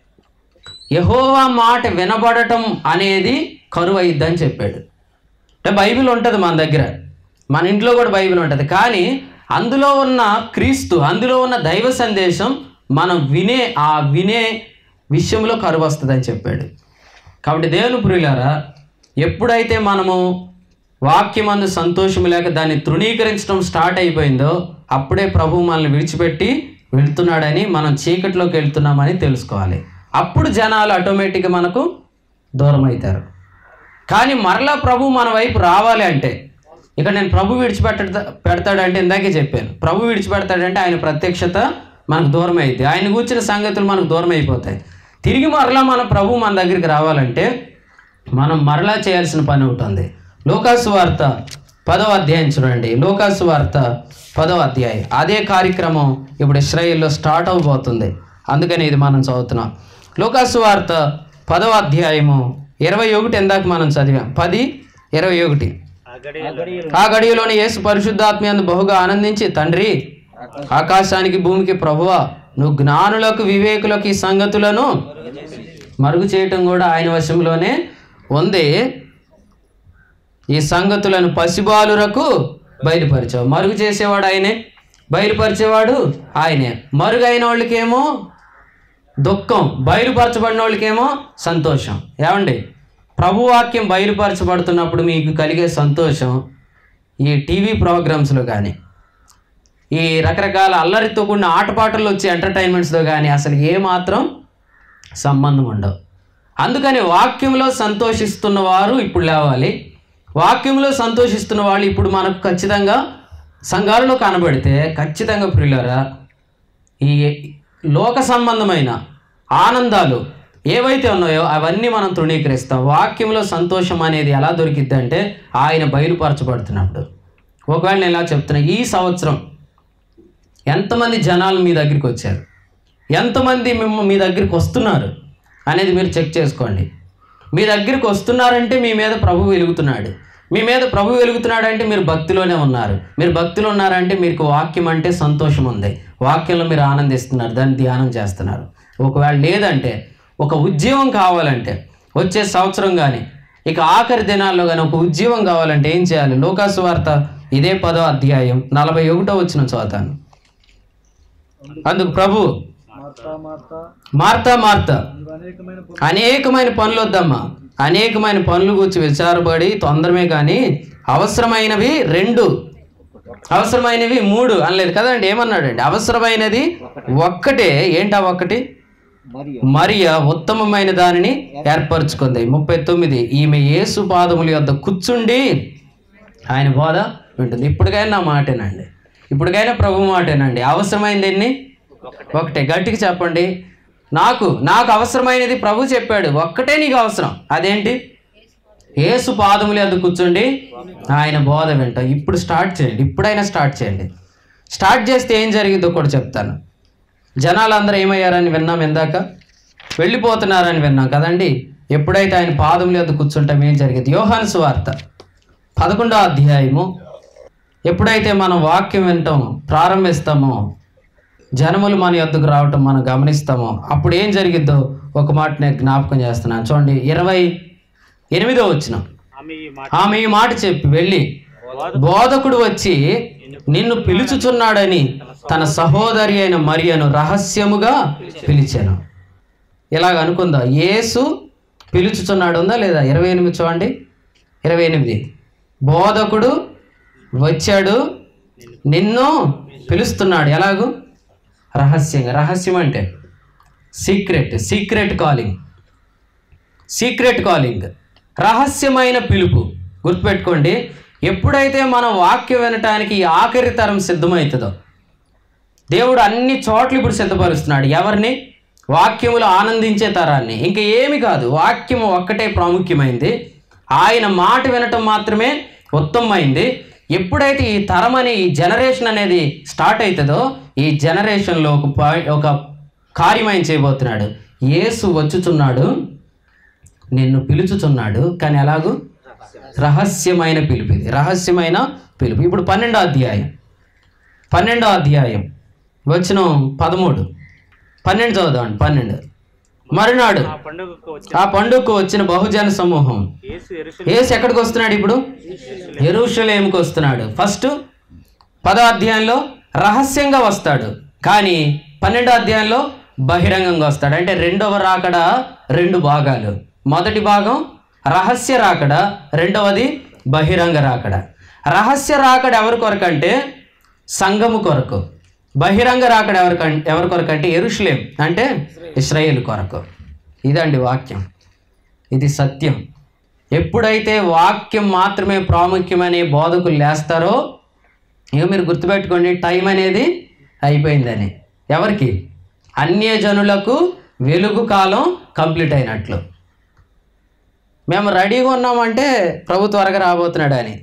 యహోవా మాట వినబడటం అనేది కరువు అయిద్దని చెప్పాడు అంటే బైబిల్ ఉంటుంది మన దగ్గర మన ఇంట్లో కూడా బైబిల్ ఉంటుంది కానీ అందులో ఉన్న క్రీస్తు అందులో ఉన్న దైవ సందేశం మనం వినే ఆ వినే విషయంలో కరువు వస్తుందని చెప్పాడు కాబట్టి దేవుని ప్రియులారా ఎప్పుడైతే మనము వాక్యమందు సంతోషం లేక దాన్ని తృణీకరించడం స్టార్ట్ అయిపోయిందో అప్పుడే ప్రభు మనల్ని విడిచిపెట్టి వెళ్తున్నాడని మనం చీకట్లోకి వెళ్తున్నామని తెలుసుకోవాలి అప్పుడు జనాలు ఆటోమేటిక్గా మనకు దూరం అవుతారు కానీ మరలా ప్రభు మన వైపు రావాలి అంటే ఇక నేను ప్రభు విడిచిపెట్ట పెడతాడంటే ఇందాకే చెప్పాను ప్రభు విడిచిపెడతాడంటే ఆయన ప్రత్యక్షత మనకు దూరం అయింది ఆయన కూర్చిన సంగతులు మనకు దూరం అయిపోతాయి తిరిగి మరలా మన ప్రభు మన దగ్గరికి రావాలంటే మనం మరలా చేయాల్సిన పని ఒకటి ఉంది లోకాసు వార్త పదవ అధ్యాయం చూడండి లోకాసు వార్త పదవ అధ్యాయం అదే కార్యక్రమం ఇప్పుడు ఇస్రాయిల్లో స్టార్ట్ అవబోతుంది అందుకని ఇది మనం చదువుతున్నాం లోకాసు వార్త పదవ అధ్యాయము ఇరవై ఒకటి ఎందాక మనం చదివాం పది ఇరవై ఒకటి ఆ గడియలో ఆ గడియలోని యేసు పరిశుద్ధాత్మయందు బహుగా ఆనందించి తండ్రి ఆకాశానికి భూమికి ప్రభువా నువ్వు జ్ఞానులకు వివేకులకు ఈ సంగతులను మరుగు చేయటం కూడా ఆయన వశంలోనే ఉంది ఈ సంగతులను పసిబాలురకు బయలుపరిచావు మరుగు చేసేవాడు ఆయనే బయలుపరిచేవాడు ఆయనే మరుగు అయిన వాళ్ళకేమో దుఃఖం బయలుపరచబడిన వాళ్ళకేమో సంతోషం ఏమండి ప్రభువాక్యం బయలుపరచబడుతున్నప్పుడు మీకు కలిగే సంతోషం ఈ టీవీ ప్రోగ్రామ్స్లో కానీ ఈ రకరకాల అల్లరితో కూడిన ఆటపాటల్లో వచ్చే ఎంటర్టైన్మెంట్స్తో కానీ అసలు ఏ మాత్రం సంబంధం ఉండవు అందుకని వాక్యంలో సంతోషిస్తున్న వారు ఇప్పుడు లేవాలి వాక్యంలో సంతోషిస్తున్న వాళ్ళు ఇప్పుడు మనకు ఖచ్చితంగా సంఘాలలో కనబడితే ఖచ్చితంగా ప్రియులరా ఈ లోక సంబంధమైన ఆనందాలు ఏవైతే ఉన్నాయో అవన్నీ మనం తృణీకరిస్తాం వాక్యంలో సంతోషం అనేది ఎలా దొరికిద్ది అంటే ఆయన బయలుపరచబడుతున్నప్పుడు ఒకవేళ నేను ఇలా చెప్తున్నా ఈ సంవత్సరం ఎంతమంది జనాలు మీ దగ్గరికి వచ్చారు ఎంతమంది మిమ్మ మీ దగ్గరికి వస్తున్నారు అనేది మీరు చెక్ చేసుకోండి మీ దగ్గరికి వస్తున్నారంటే మీ మీద ప్రభు వెలుగుతున్నాడు మీ మీద ప్రభు వెలుగుతున్నాడు అంటే మీరు భక్తిలోనే ఉన్నారు మీరు భక్తిలో ఉన్నారంటే మీకు వాక్యం అంటే సంతోషం ఉంది వాక్యంలో మీరు ఆనందిస్తున్నారు దాన్ని ధ్యానం చేస్తున్నారు ఒకవేళ లేదంటే ఒక ఉద్యోగం కావాలంటే వచ్చే సంవత్సరం కానీ ఇక ఆఖరి దినాల్లో కానీ ఒక ఉద్యోగం కావాలంటే ఏం చేయాలి లోకాసు వార్త ఇదే పదో అధ్యాయం నలభై ఒకటో వచ్చిన చదువుతాను అందుకు ప్రభు మార్తా మార్తా అనేకమైన పనులు వద్దమ్మా అనేకమైన పనులు గురించి విచారపడి తొందరమే కానీ అవసరమైనవి రెండు అవసరమైనవి మూడు అనలేదు కదండి ఏమన్నాడండి అవసరమైనది ఒక్కటే ఏంటా ఒక్కటి మరియు మరియ ఉత్తమమైన దానిని ఏర్పరచుకుంది ముప్పై తొమ్మిది ఈమె యేసు పాదముల యొద్ద కూర్చుండి ఆయన బోధ వింటుంది ఇప్పటికైనా నా మాటేనండి ఇప్పటికైనా ప్రభు మాటేనండి అవసరమైంది ఎన్ని ఒకటే గట్టిగా చెప్పండి నాకు నాకు అవసరమైనది ప్రభు చెప్పాడు ఒక్కటే నీకు అవసరం అదేంటి యేసు పాదముల యొద్ద కూర్చోండి ఆయన బోధ వింటాం ఇప్పుడు స్టార్ట్ చేయండి ఇప్పుడైనా స్టార్ట్ చేయండి స్టార్ట్ చేస్తే ఏం జరిగిందో కూడా చెప్తాను జనాలందరూ ఏమయ్యారని విన్నాం ఇందాక వెళ్ళిపోతున్నారని విన్నాం కదండి ఎప్పుడైతే ఆయన పాదముల యొద్ద కూర్చుంటాం ఏం జరిగింది యోహాను సువార్త పదకొండో అధ్యాయము ఎప్పుడైతే మనం వాక్యం వింటాం ప్రారంభిస్తామో జనములు మన యొద్దకు రావటం మనం గమనిస్తామో అప్పుడు ఏం జరిగిద్దో ఒక మాట నేను జ్ఞాపకం చేస్తున్నాను చూడండి ఇరవై ఎనిమిదో వచ్చిన ఆమె ఈ మాట ఆమె ఈ మాట చెప్పి వెళ్ళి బోధకుడు వచ్చి నిన్ను పిలుచుచున్నాడని తన సహోదరి అయిన మరియను రహస్యముగా పిలిచాను ఇలాగ అనుకుందా యేసు పిలుచుచున్నాడు ఉందా లేదా ఇరవై ఎనిమిది చూడండి ఇరవై ఎనిమిది బోధకుడు వచ్చాడు నిన్ను పిలుస్తున్నాడు ఎలాగూ రహస్యంగా రహస్యం అంటే secret secret calling secret calling రహస్యమైన పిలుపు గుర్తుపెట్టుకోండి ఎప్పుడైతే మనం వాక్యం వినటానికి ఈ ఆఖరి తరం సిద్ధమవుతుందో దేవుడు అన్ని చోట్ల ఇప్పుడు సిద్ధపరుస్తున్నాడు ఎవరిని వాక్యములు ఆనందించే తరాన్ని ఇంకా ఏమి కాదు వాక్యము ఒక్కటే ప్రాముఖ్యమైంది ఆయన మాట వినటం మాత్రమే ఉత్తమమైంది ఎప్పుడైతే ఈ తరం అనే ఈ జనరేషన్ అనేది స్టార్ట్ అవుతుందో ఈ జనరేషన్లో ఒక పాయింట్ ఒక కార్యం ఆయన చేయబోతున్నాడు యేసు వచ్చుచున్నాడు నిన్ను పిలుచుచున్నాడు కానీ ఎలాగూ రహస్యమైన పిలుపు ఇది రహస్యమైన పిలుపు ఇప్పుడు పన్నెండో అధ్యాయం పన్నెండో అధ్యాయం వచ్చిన పదమూడు పన్నెండు చదువుదామండి పన్నెండు మరునాడు ఆ పండుగకు వచ్చి ఆ పండుగకు వచ్చిన బహుజన సమూహం యేసు ఎరుసలేము ఏసు ఎక్కడికి వస్తున్నాడు ఇప్పుడు ఎరుషలేంకి వస్తున్నాడు ఫస్ట్ పదో అధ్యాయంలో రహస్యంగా వస్తాడు కానీ పన్నెండో అధ్యాయంలో బహిరంగంగా వస్తాడు అంటే రెండవ రాకడ రెండు భాగాలు మొదటి భాగం రహస్య రాకడ రెండవది బహిరంగ రాకడ రహస్య రాకడ ఎవరి కొరకు అంటే సంఘము కొరకు బహిరంగ రాకడ ఎవరిక ఎవరి కొరకు అంటే ఎరుషలేం అంటే ఇస్రాయేల్ కొరకు ఇదండి వాక్యం ఇది సత్యం ఎప్పుడైతే వాక్యం మాత్రమే ప్రాముఖ్యమని బోధకులు లేస్తారో ఇక మీరు గుర్తుపెట్టుకోండి టైం అనేది అయిపోయిందని ఎవరికి అన్యజనులకు వెలుగు కాలం కంప్లీట్ అయినట్లు మేము రెడీగా ఉన్నామంటే ప్రభు త్వరగా రాబోతున్నాడు అని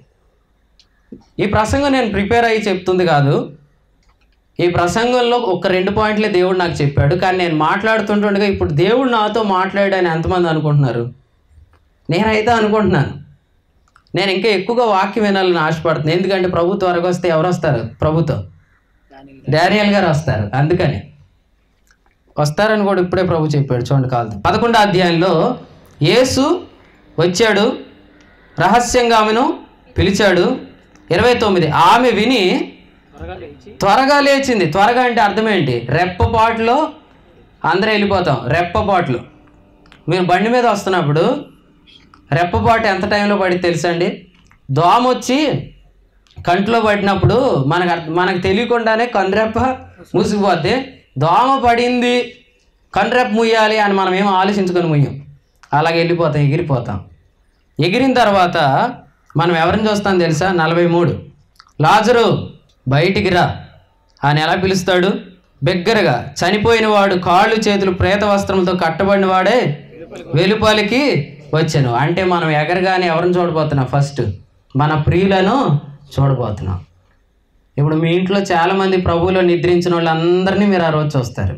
ఈ ప్రసంగం నేను ప్రిపేర్ అయ్యి చెప్తుంది కాదు ఈ ప్రసంగంలో ఒక రెండు పాయింట్లే దేవుడు నాకు చెప్పాడు కానీ నేను మాట్లాడుతుంటుండగా ఇప్పుడు దేవుడు నాతో మాట్లాడాడని ఎంతమంది అనుకుంటున్నారు నేనైతే అనుకుంటున్నాను నేను ఇంకా ఎక్కువగా వాక్యం వినాలని ఆశపడుతున్నాను ఎందుకంటే ప్రభు త్వరగా వస్తే ఎవరు వస్తారు ప్రభుతో డానియల్ గారు వస్తారు అందుకని వస్తారని కూడా ఇప్పుడే ప్రభు చెప్పాడు చూడండి కాదు పదకొండో అధ్యాయంలో యేసు వచ్చాడు రహస్యంగా ఆమెను పిలిచాడు ఇరవై తొమ్మిది ఆమె విని త్వరగా లేచి త్వరగా లేచింది త్వరగా అంటే అర్థం ఏంటి రెప్పపాటులో అందరూ వెళ్ళిపోతాం రెప్పపాట్లు మీరు బండి మీద వస్తున్నప్పుడు రెప్పపాటు ఎంత టైంలో పడింది తెలుసండి దోమ వచ్చి కంట్లో పడినప్పుడు మనకు అర్థ- మనకు తెలియకుండానే కనురెప్ప మూసిపోద్ది దోమ పడింది కనురెప్ప ముయ్యాలి అని మనం ఏమో ఆలోచించుకొని ముయ్యం అలాగే వెళ్ళిపోతాం ఎగిరిపోతాం ఎగిరిన తర్వాత మనం ఎవరిని చూస్తాం తెలుసా నలభై మూడు లాజరు బయటికి రా అని ఎలా పిలుస్తాడు బిగ్గరగా చనిపోయిన వాడు కాళ్ళు చేతులు ప్రేత వస్త్రంతో కట్టబడిన వాడే వెలుపలికి వచ్చాను అంటే మనం ఎగరగానే ఎవరిని చూడబోతున్నాం ఫస్ట్ మన ప్రియులను చూడబోతున్నాం ఇప్పుడు మీ ఇంట్లో చాలామంది ప్రభువులో నిద్రించిన వాళ్ళందరినీ మీరు ఆ రోజు చూస్తారు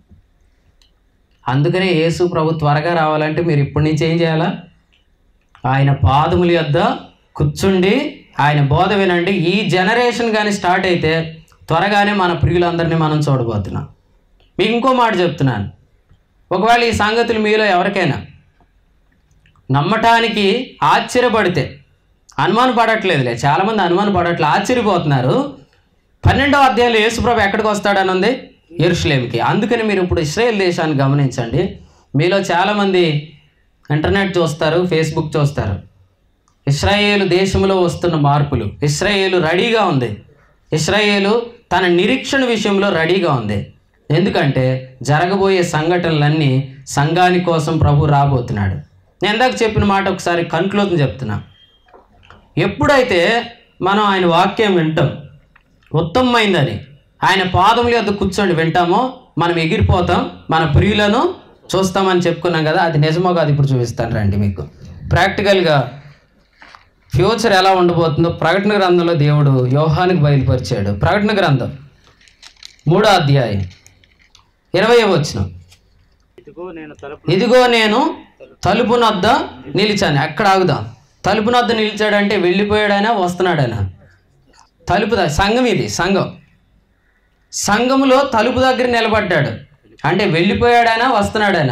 అందుకనే యేసు ప్రభు త్వరగా రావాలంటే మీరు ఇప్పటి నుంచి ఏం చేయాలా ఆయన పాదముల యొద్ద కూర్చుండి ఆయన బోధ వినండి ఈ జనరేషన్ కానీ స్టార్ట్ అయితే త్వరగానే మన ప్రియులందరినీ మనం చూడబోతున్నాం మీకు ఇంకో మాట చెప్తున్నాను ఒకవేళ ఈ సంగతులు మీలో ఎవరికైనా నమ్మటానికి ఆశ్చర్యపడితే అనుమాన పడట్లేదులే చాలామంది అనుమాన పడట్లే ఆశ్చర్యపోతున్నారు పన్నెండవ అధ్యాయంలో యేసుప్రభు ఎక్కడికి వస్తాడని ఉంది ఎరుషలేంకి అందుకని మీరు ఇప్పుడు ఇస్రాయేల్ దేశాన్ని గమనించండి మీలో చాలామంది ఇంటర్నెట్ చూస్తారు ఫేస్బుక్ చూస్తారు ఇస్రాయేలు దేశంలో వస్తున్న మార్పులు ఇస్రాయేలు రెడీగా ఉంది ఇస్రాయేలు తన నిరీక్షణ విషయంలో రెడీగా ఉంది ఎందుకంటే జరగబోయే సంఘటనలన్నీ సంఘాని కోసం ప్రభు రాబోతున్నాడు నేను ఇందాక చెప్పిన మాట ఒకసారి కన్క్లూజన్ చెప్తున్నా ఎప్పుడైతే మనం ఆయన వాక్యం వింటాం ఉత్తమమైందని ఆయన పాదముల యొద్ద కూర్చొని వింటామో మనం ఎగిరిపోతాం మన ప్రియులను చూస్తామని చెప్పుకున్నాం కదా అది నిజమో కాదు ఇప్పుడు చూపిస్తాను రండి మీకు ప్రాక్టికల్గా ఫ్యూచర్ ఎలా ఉండబోతుందో ప్రకటన గ్రంథంలో దేవుడు యోహానికి బయలుపరిచాడు ప్రకటన గ్రంథం మూడో అధ్యాయం ఇరవై వచ్చిన ఇదిగో నేను తలుపు ఇదిగో నేను తలుపు నద్ద నిలిచాను ఎక్కడ ఆగుదాం తలుపు నద్ద నిలిచాడంటే వెళ్ళిపోయాడైనా వస్తున్నాడైనా తలుపు ద- సంఘం ఇది సంఘం సంఘములో తలుపు దగ్గర నిలబడ్డాడు అంటే వెళ్ళిపోయాడైనా వస్తున్నాడైనా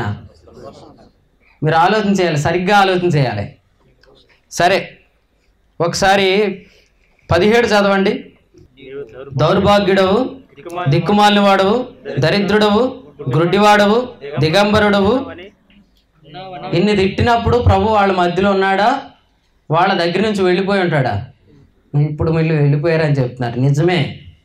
మీరు ఆలోచన చేయాలి సరిగ్గా ఆలోచన చేయాలి సరే ఒకసారి పదిహేడు చదవండి నీవు దౌర్- దౌర్భాగ్యుడవు దిక్కుమాలిన వాడవు దరిద్రుడవు గుడ్డివాడవు దిగంబరుడవు అని ఇన్ని తిట్టినప్పుడు ప్రభు వాళ్ళ మధ్యలో ఉన్నాడా వాళ్ళ దగ్గర నుంచి వెళ్ళిపోయి ఉంటాడా ఇప్పుడు వీళ్ళు వెళ్ళిపోయారని చెప్తున్నారు నిజమే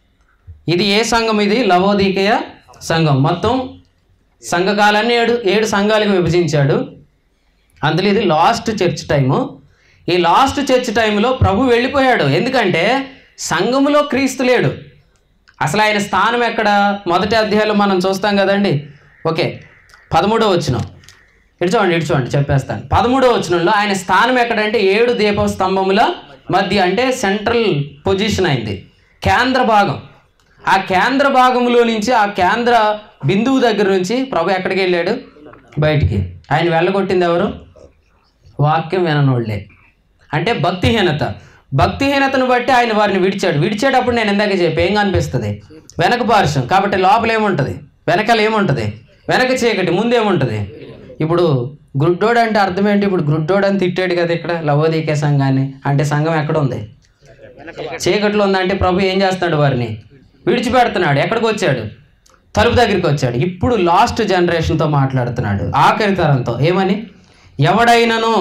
ఇది ఏ సంఘం ఇది లవోదీకయ సంఘం మొత్తం సంఘకాలాన్ని ఏడు ఏడు సంఘాలకు విభజించాడు అందులో ఇది లాస్ట్ చర్చ్ టైము ఈ లాస్ట్ చర్చ్ టైంలో ప్రభు వెళ్ళిపోయాడు ఎందుకంటే సంఘములో క్రీస్తు లేడు అసలు ఆయన స్థానం ఎక్కడ మొదటి అధ్యాయంలో మనం చూస్తాం కదండి ఓకే పదమూడో వచ్చిన ఇటు చూడండి ఇటు చూడండి చెప్పేస్తాను పదమూడో వచనంలో ఆయన స్థానం ఎక్కడంటే ఏడు దీప స్తంభముల మధ్య అంటే సెంట్రల్ పొజిషన్ అయింది కేంద్ర భాగం ఆ కేంద్ర భాగంలో నుంచి ఆ కేంద్ర బిందువు దగ్గర నుంచి ప్రభు ఎక్కడికి వెళ్ళాడు బయటికి ఆయన వెళ్ళగొట్టింది ఎవరు వాక్యం విననోళ్ళే అంటే భక్తిహీనత భక్తిహీనతను బట్టి ఆయన వారిని విడిచాడు విడిచేటప్పుడు నేను ఇందాక చెప్పి ఏం కనిపిస్తుంది వెనక పార్శ్వం కాబట్టి లోపల ఏముంటుంది వెనకాల ఏముంటుంది వెనక చీకటి ముందేముంటుంది ఇప్పుడు గుడ్డోడు అంటే అర్థం ఏంటి ఇప్పుడు గుడ్డోడు అని తిట్టాడు కదా ఇక్కడ లవోదీకే సంఘాన్ని అంటే సంఘం ఎక్కడ ఉంది చీకట్లో ఉందంటే ప్రభు ఏం చేస్తున్నాడు వారిని విడిచిపెడుతున్నాడు ఎక్కడికి వచ్చాడు తలుపు దగ్గరికి వచ్చాడు ఇప్పుడు లాస్ట్ జనరేషన్తో మాట్లాడుతున్నాడు ఆఖరి తరంతో ఏమని ఎవడైనను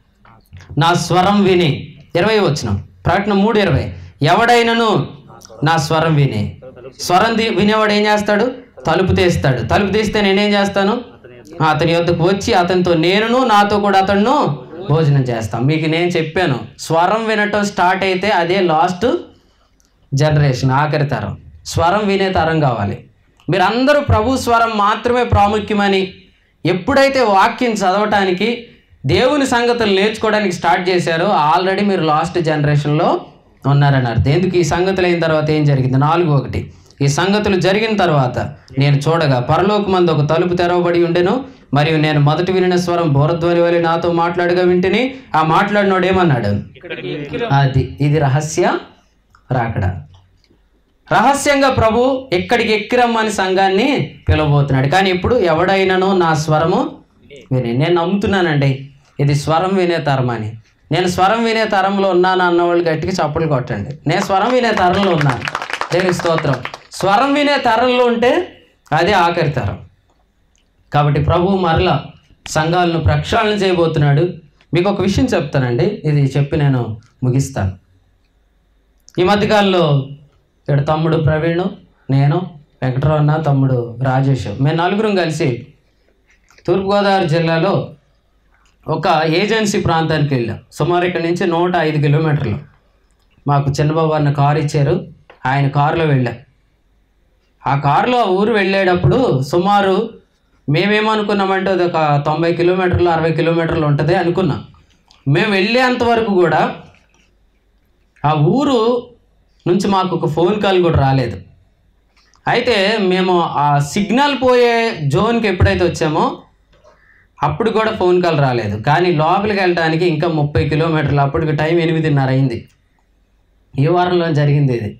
నా స్వరం విని ఇరవై వచ్చిన ప్రకటన మూడు ఇరవై ఎవడైనను నా స్వరం విని స్వరం ది- వినేవాడు ఏం చేస్తాడు తలుపు తీస్తాడు తలుపు తీస్తే నేనేం చేస్తాను అతని యొద్దకు వచ్చి అతనితో నేనును నాతో కూడా అతను భోజనం చేస్తాం మీకు నేను చెప్పాను స్వరం వినటం స్టార్ట్ అయితే అదే లాస్ట్ జనరేషన్ ఆఖరి తరం స్వరం వినే తరం కావాలి మీరందరూ ప్రభు స్వరం మాత్రమే ప్రాముఖ్యమని ఎప్పుడైతే వాక్యం చదవటానికి దేవుని సంగతులు నేర్చుకోవడానికి స్టార్ట్ చేశారో ఆల్రెడీ మీరు లాస్ట్ జనరేషన్లో ఉన్నారని అర్థం ఎందుకు ఈ సంగతులు అయిన తర్వాత ఏం జరిగింది నాలుగు ఒకటి ఈ సంగతులు జరిగిన తర్వాత నేను చూడగా పరలోకమందు ఒక తలుపు తెరవబడి ఉండెను మరియు నేను మొదటి వినిన స్వరం బోరధ్వని వలె నాతో మాట్లాడగా వింటిని ఆ మాట్లాడినోడు ఏమన్నాడు అది ఇది రహస్య రాకడ రహస్యంగా ప్రభు ఎక్కడికి ఎక్కిరమ్మని సంఘాన్ని పిలవబోతున్నాడు కానీ ఇప్పుడు ఎవడైనానో నా స్వరము విని నేను నమ్ముతున్నానండి ఇది స్వరం వినే తరం అని నేను స్వరం వినే తరంలో ఉన్నాను అన్న వాళ్ళు గట్టిగా చప్పట్లు కొట్టండి నేను స్వరం వినే తరంలో ఉన్నాను దేని స్తోత్రం స్వరం వినే తరంలో ఉంటే అదే ఆఖరి తరం కాబట్టి ప్రభు మరలా సంఘాలను ప్రక్షాళన చేయబోతున్నాడు మీకు ఒక విషయం చెప్తానండి ఇది చెప్పి నేను ముగిస్తాను ఈ మధ్యకాలంలో ఇక్కడ తమ్ముడు ప్రవీణ్ నేను వెంకటరావు అన్న తమ్ముడు రాజేష్ మేము నలుగురం కలిసి తూర్పుగోదావరి జిల్లాలో ఒక ఏజెన్సీ ప్రాంతానికి వెళ్ళాం సుమారు ఇక్కడ నుంచి నూట ఐదు కిలోమీటర్లు మాకు చిన్నబాబు అన్న కారు ఇచ్చారు ఆయన కారులో వెళ్ళాం ఆ కారులో ఆ ఊరు వెళ్ళేటప్పుడు సుమారు మేమేమనుకున్నామంటే అది ఒక తొంభై కిలోమీటర్లు అరవై కిలోమీటర్లు ఉంటుంది అనుకున్నాం మేము వెళ్ళేంత వరకు కూడా ఆ ఊరు నుంచి మాకు ఒక ఫోన్ కాల్ కూడా రాలేదు అయితే మేము ఆ సిగ్నల్ పోయే జోన్కి ఎప్పుడైతే వచ్చామో అప్పుడు కూడా ఫోన్ కాల్ రాలేదు కానీ లోపలికి వెళ్ళడానికి ఇంకా ముప్పై కిలోమీటర్లు అప్పటికి టైం ఎనిమిదిన్నర అయింది ఈ వారంలో జరిగింది ఇది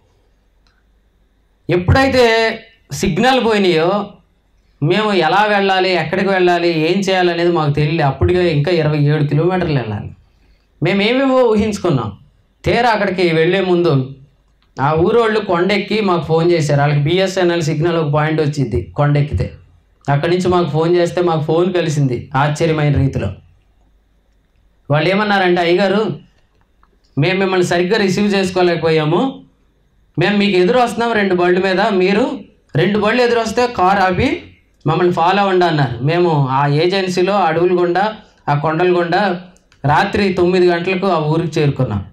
ఎప్పుడైతే సిగ్నల్ పోయినాయో మేము ఎలా వెళ్ళాలి ఎక్కడికి వెళ్ళాలి ఏం చేయాలనేది మాకు తెలియదు అప్పటికే ఇంకా ఇరవై ఏడు కిలోమీటర్లు వెళ్ళాలి మేము ఏమేమో ఊహించుకున్నాం తీరా అక్కడికి వెళ్ళే ముందు ఆ ఊరోళ్ళు కొండెక్కి మాకు ఫోన్ చేశారు వాళ్ళకి బిఎస్ఎన్ఎల్ సిగ్నల్ ఒక పాయింట్ వచ్చింది కొండెక్కితే అక్కడి నుంచి మాకు ఫోన్ చేస్తే మాకు ఫోన్ కలిసింది ఆశ్చర్యమైన రీతిలో వాళ్ళు ఏమన్నారంటే అయ్యగారు మేము మిమ్మల్ని సరిగ్గా రిసీవ్ చేసుకోలేకపోయాము మేము మీకు ఎదురు వస్తున్నాం రెండు బళ్ళు మీద మీరు రెండు బళ్ళు ఎదురు వస్తే కార్ ఆపి మమ్మల్ని ఫాలో అవ్వండి అన్నారు మేము ఆ ఏజెన్సీలో అడవుల గుండా ఆ కొండల గుండా రాత్రి తొమ్మిది గంటలకు ఆ ఊరికి చేరుకున్నాం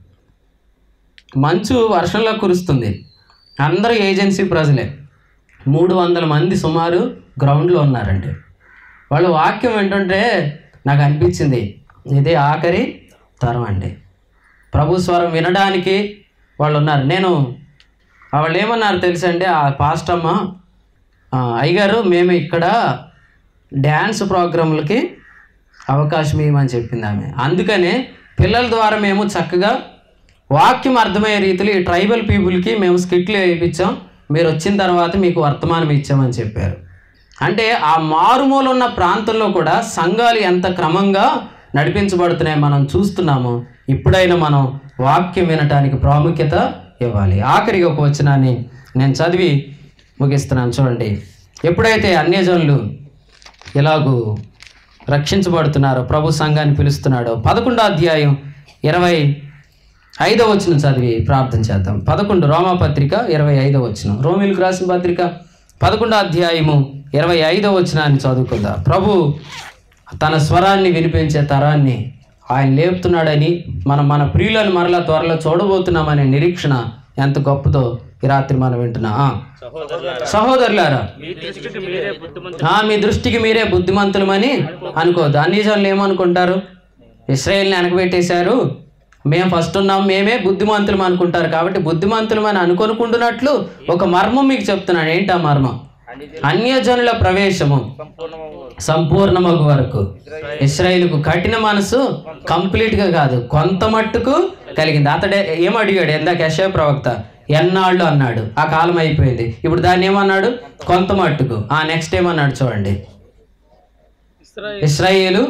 మంచు వర్షంలో కురుస్తుంది అందరూ ఏజెన్సీ ప్రజలే మూడు వందల మంది సుమారు గ్రౌండ్లో ఉన్నారండి వాళ్ళు వాక్యం వింటుంటే నాకు అనిపించింది ఇదే ఆఖరి తరం అండి ప్రభు స్వరం వినడానికి వాళ్ళు ఉన్నారు నేను వాళ్ళు ఏమన్నారు తెలుసండి ఆ పాస్టమ్మ "ఆ, అయ్యగారు మేము ఇక్కడ డ్యాన్స్ ప్రోగ్రాంలకి అవకాశం ఇవ్వమని చెప్పింది ఆమె అందుకనే పిల్లల ద్వారా మేము చక్కగా వాక్యం అర్థమయ్యే రీతిలో ఈ ట్రైబల్ పీపుల్కి మేము స్కిట్లు వేయించాం మీరు వచ్చిన తర్వాత మీకు వర్తమానం ఇచ్చామని చెప్పారు అంటే ఆ మారుమూల ఉన్న ప్రాంతంలో కూడా సంఘాలు ఎంత క్రమంగా నడిపించబడుతున్నాయి మనం చూస్తున్నాము ఇప్పుడైనా మనం వాక్యం వినటానికి ప్రాముఖ్యత ఇవ్వాలి ఆఖరికి ఒక వచనాన్ని నేను చదివి ముగిస్తున్నాను చూడండి ఎప్పుడైతే అన్యజనులు ఎలాగూ రక్షించబడుతున్నారో ప్రభు సంఘాన్ని పిలుస్తున్నాడో పదకొండో అధ్యాయం ఇరవై ఐదో వచ్చిన చదివి ప్రార్థన చేద్దాం పదకొండు రోమాపత్రిక ఇరవై ఐదో వచ్చిన రోమిలకు రాసిన పత్రిక పదకొండో అధ్యాయము ఇరవై ఐదో వచ్చినాన్ని చదువుకుందాం ప్రభు తన స్వరాన్ని వినిపించే తరాన్ని ఆయన లేపుతున్నాడని మనం మన ప్రియులను మరలా త్వరలో చూడబోతున్నామనే నిరీక్షణ ఎంత గొప్పదో ఈ రాత్రి మనం వింటున్నా ఆ, సహోదరులారా సహోదరులారా మీ దృష్టికి మీరే బుద్ధిమంతులు ఆ, మీ దృష్టికి మీరే బుద్ధిమంతులమని అనుకోవద్దు అన్ని జనులు ఏమనుకుంటారు ఇస్రాయేల్ని వెనకబెట్టేశారు మేము ఫస్ట్ ఉన్నాం మేమే బుద్ధిమంతులం అనుకుంటారు కాబట్టి బుద్ధిమంతులమని అనుకొనుకుంటున్నట్లు ఒక మర్మం మీకు చెప్తున్నాను ఏంటి ఆ మర్మం అన్యజనుల ప్రవేశము సంపూర్ణమగు వరకు ఇస్రాయేల్కు కఠిన మనసు కంప్లీట్గా కాదు కొంత మట్టుకు కలిగింది అతడే ఏం అడిగాడు ఎందాక యశయ ప్రవక్త ఎన్నాళ్ళు అన్నాడు ఆ కాలం అయిపోయింది ఇప్పుడు దాన్ని ఏమన్నాడు కొంత మట్టుకు ఆ నెక్స్ట్ ఏమన్నాడు చూడండి ఇస్రాయేల్ ఇస్రాయేలు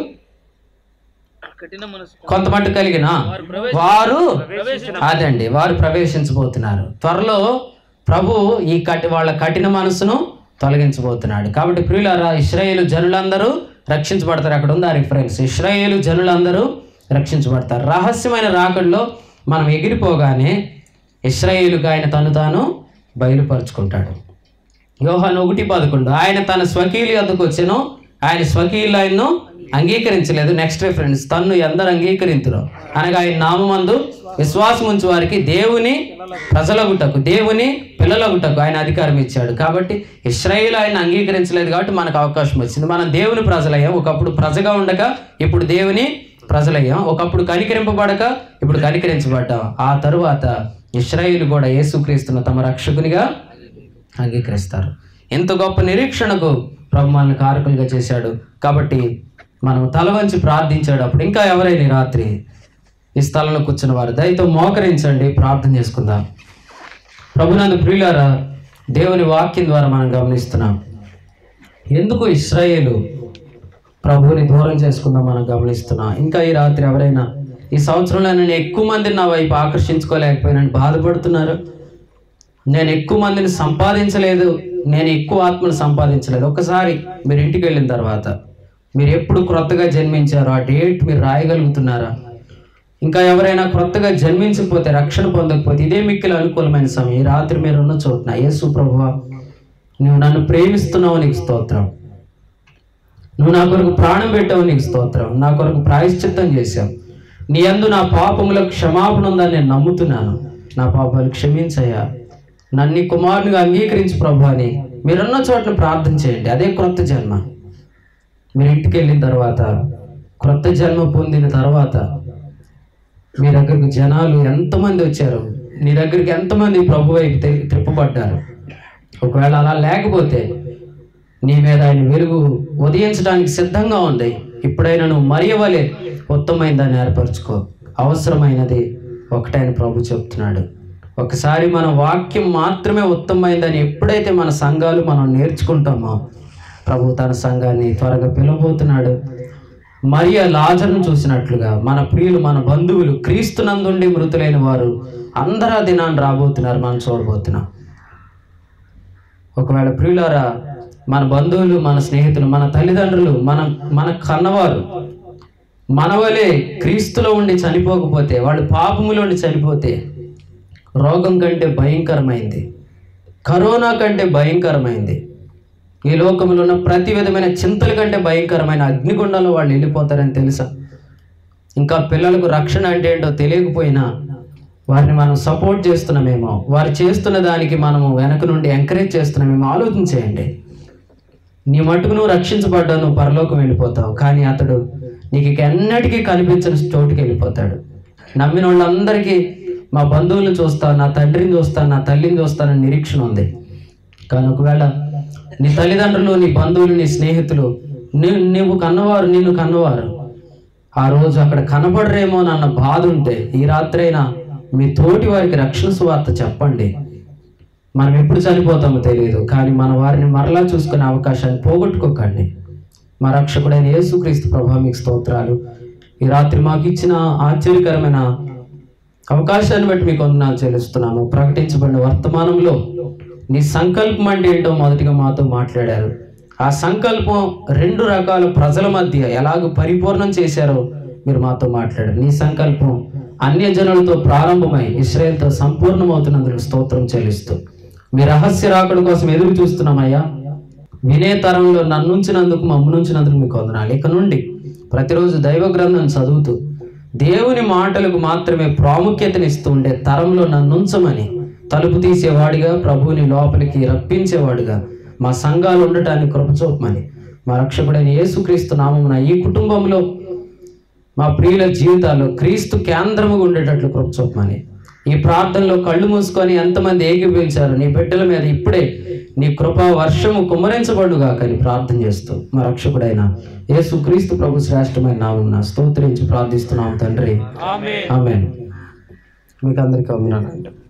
కఠిన మనసు కొంత మట్టుకు కలిగిన వారు అదండి వారు ప్రవేశించబోతున్నారు త్వరలో ప్రభు ఈ కటి వాళ్ళ కఠిన మనసును తొలగించబోతున్నాడు కాబట్టి ప్రియులారా ఇస్రాయేలు జనులందరూ రక్షించబడతారు అక్కడ ఉంది ఆ రిఫరెన్స్ ఇస్రాయేలు జనులందరూ రక్షించబడతారు రహస్యమైన రాకడలో మనం ఎగిరిపోగానే ఇస్రాయేలుకు ఆయన తను తాను బయలుపరుచుకుంటాడు యోహాను ఒకటి పదకొండు ఆయన తన స్వకీయుల యొద్దకు వచ్చాను ఆయన స్వకీయులు ఆయన్ను అంగీకరించలేదు నెక్స్ట్ రిఫరెన్స్ తన్ను ఎందరు అంగీకరింతురు అనగా ఆయన నామందు విశ్వాసం ఉంచు వారికి దేవుని ప్రజలగుటకు దేవుని పిల్లలగుటకు ఆయన అధికారం ఇచ్చాడు కాబట్టి ఇస్రాయేల్ ఆయన అంగీకరించలేదు కాబట్టి మనకు అవకాశం వచ్చింది మనం దేవుని ప్రజలయ్యాం ఒకప్పుడు ప్రజగా ఉండక ఇప్పుడు దేవుని ప్రజలయ్యాం ఒకప్పుడు కనికరింపబడక ఇప్పుడు కనికరించబడ్డాం ఆ తరువాత ఇస్రాయేల్ కూడా యేసుక్రీస్తును తమ రక్షకునిగా అంగీకరిస్తారు ఎంత గొప్ప నిరీక్షణకు ప్రభు మనల్ని కారకులుగా చేశాడు కాబట్టి మనం తల వంచి ప్రార్థించాడు అప్పుడు ఇంకా ఎవరైనా ఈ రాత్రి ఈ స్థలంలో కూర్చున్న వారు దయతో మోకరించండి ప్రార్థన చేసుకుందాం ప్రభునందు ప్రియులారా దేవుని వాక్యం ద్వారా మనం గమనిస్తున్నాం ఎందుకు ఇస్రాయేలు ప్రభువుని దూరం చేసుకుందాం మనం గమనిస్తున్నాం ఇంకా ఈ రాత్రి ఎవరైనా ఈ సంవత్సరంలో నేను ఎక్కువ మందిని నా వైపు ఆకర్షించుకోలేకపోయినని బాధపడుతున్నారు నేను ఎక్కువ మందిని సంపాదించలేదు నేను ఎక్కువ ఆత్మను సంపాదించలేదు ఒకసారి మీరు ఇంటికి వెళ్ళిన తర్వాత మీరు ఎప్పుడు క్రొత్తగా జన్మించారో ఆ డేట్ మీరు రాయగలుగుతున్నారా ఇంకా ఎవరైనా క్రొత్తగా జన్మించకపోతే రక్షణ పొందకపోతే ఇదే మిక్కిలి అనుకూలమైన సమయం ఈ రాత్రి మీరు ఉన్న చోటున యేసు ప్రభువా నువ్వు నన్ను ప్రేమిస్తున్నావు నీకు స్తోత్రం నువ్వు నా కొరకు ప్రాణం పెట్టావు నీకు స్తోత్రం నా కొరకు ప్రాయశ్చిత్తం చేశావు నీ అందు నా పాపములకు క్షమాపణ ఉందని నేను నమ్ముతున్నాను నా పాపాలు క్షమించయ్యా నన్ను నీ కుమారునిగా అంగీకరించు ప్రభు అని మీరున్న చోట్ల ప్రార్థన చేయండి అదే క్రొత్త జన్మ మీరు ఇంటికి వెళ్ళిన తర్వాత క్రొత్త జన్మ పొందిన తర్వాత మీ దగ్గరకు జనాలు ఎంతమంది వచ్చారు నీ దగ్గరికి ఎంతమంది ప్రభు వైపు తి- త్రిప్పబడ్డారు ఒకవేళ అలా లేకపోతే నీ మీద ఆయన వెలుగు ఉదయించడానికి సిద్ధంగా ఉంది ఇప్పుడైనా నువ్వు మరియవలే ఉత్తమైన దాన్ని ఏర్పరచుకో అవసరమైనది ఒకటైన ప్రభు చెప్తున్నాడు ఒకసారి మన వాక్యం మాత్రమే ఉత్తమమైందని ఎప్పుడైతే మన సంఘాలు మనం నేర్చుకుంటామో ప్రభు తన సంఘాన్ని త్వరగా పిలవబోతున్నాడు మరియ లాజర్ను చూసినట్లుగా మన ప్రియులు మన బంధువులు క్రీస్తునందుండి మృతులైన వారు అందరూ ఆ దినాన్ని రాబోతున్నారు మనం చూడబోతున్నాం ఒకవేళ ప్రియులారా మన బంధువులు మన స్నేహితులు మన తల్లిదండ్రులు మన మన కన్నవారు మన వలె క్రీస్తులో ఉండి చనిపోకపోతే వాళ్ళు పాపములో ఉండి చనిపోతే రోగం కంటే భయంకరమైంది కరోనా కంటే భయంకరమైంది ఈ లోకంలో ఉన్న ప్రతి విధమైన చింతల కంటే భయంకరమైన అగ్నిగుండంలో వాళ్ళు వెళ్ళిపోతారని తెలుసా ఇంకా పిల్లలకు రక్షణ అంటే ఏంటో తెలియకపోయినా వారిని మనం సపోర్ట్ చేస్తున్నామేమో వారు చేస్తున్న దానికి మనము వెనక నుండి ఎంకరేజ్ చేస్తున్నామేమో ఆలోచించేయండి నీ మట్టుకు నువ్వు రక్షించబడ్డావు నువ్వు పరలోకం వెళ్ళిపోతావు కానీ అతడు నీకు ఇక ఎన్నటికీ కనిపించని చోటుకి వెళ్ళిపోతాడు నమ్మిన వాళ్ళందరికీ మా బంధువులను చూస్తాను నా తండ్రిని చూస్తాను నా తల్లిని చూస్తానని నిరీక్షణ ఉంది కానీ ఒకవేళ నీ తల్లిదండ్రులు నీ బంధువులు నీ స్నేహితులు నీ నువ్వు కన్నవారు నిన్ను కన్నవారు ఆ రోజు అక్కడ కనపడరేమో అన్న బాధ ఉంటే ఈ రాత్రైనా మీ తోటి వారికి రక్షణ సువార్త చెప్పండి మనం ఎప్పుడు చనిపోతామో తెలియదు కానీ మన వారిని మరలా చూసుకునే అవకాశాన్ని పోగొట్టుకోకండి మా రక్షకుడైన యేసుక్రీస్తు ప్రభా మీకు స్తోత్రాలు ఈ రాత్రి మాకు ఇచ్చిన ఆశ్చర్యకరమైన అవకాశాన్ని బట్టి మీకు వందనాలు చెల్లిస్తున్నాము ప్రకటించబడిన వర్తమానంలో నీ సంకల్పం అంటే ఏంటో మొదటిగా మాతో మాట్లాడారు ఆ సంకల్పం రెండు రకాల ప్రజల మధ్య ఎలాగ పరిపూర్ణం చేశారో మీరు మాతో మాట్లాడారు నీ సంకల్పం అన్య జనులతో ప్రారంభమై ఇస్రాయేల్తో సంపూర్ణమవుతున్నందుకు స్తోత్రం చెల్లిస్తూ మీ రహస్య రాకడ కోసం ఎదురు చూస్తున్నామయ్యా వినే తరంలో నన్నుంచినందుకు మమ్మనుంచినందుకు మీకు వందనాలు ఇక నుండి ప్రతిరోజు దైవ గ్రంథం చదువుతూ దేవుని మాటలకు మాత్రమే ప్రాముఖ్యతనిస్తూ ఉండే తరంలో నన్నుంచమని తలుపు తీసేవాడిగా ప్రభువుని లోపలికి రప్పించేవాడుగా మా సంఘాలు ఉండటానికి కృపచూపమని మా రక్షకుడైన యేసుక్రీస్తు నామమున ఈ కుటుంబంలో మా ప్రియుల జీవితాల్లో క్రీస్తు కేంద్రముగా ఉండేటట్లు కృపచూపమని ఈ ప్రార్థనలో కళ్ళు మూసుకొని ఎంతమంది ఏకీభవించారు నీ బిడ్డల మీద ఇప్పుడే నీ కృపా వర్షము కుమ్మరించబడుగా కానీ ప్రార్థన చేస్తూ మా రక్షకుడైన యేసు క్రీస్తు ప్రభు శ్రేష్టమైన నామమున స్తోత్రించి ప్రార్థిస్తున్నాం తండ్రి ఆమె ఆమెన్ మీకు అందరికీ వందనాలండి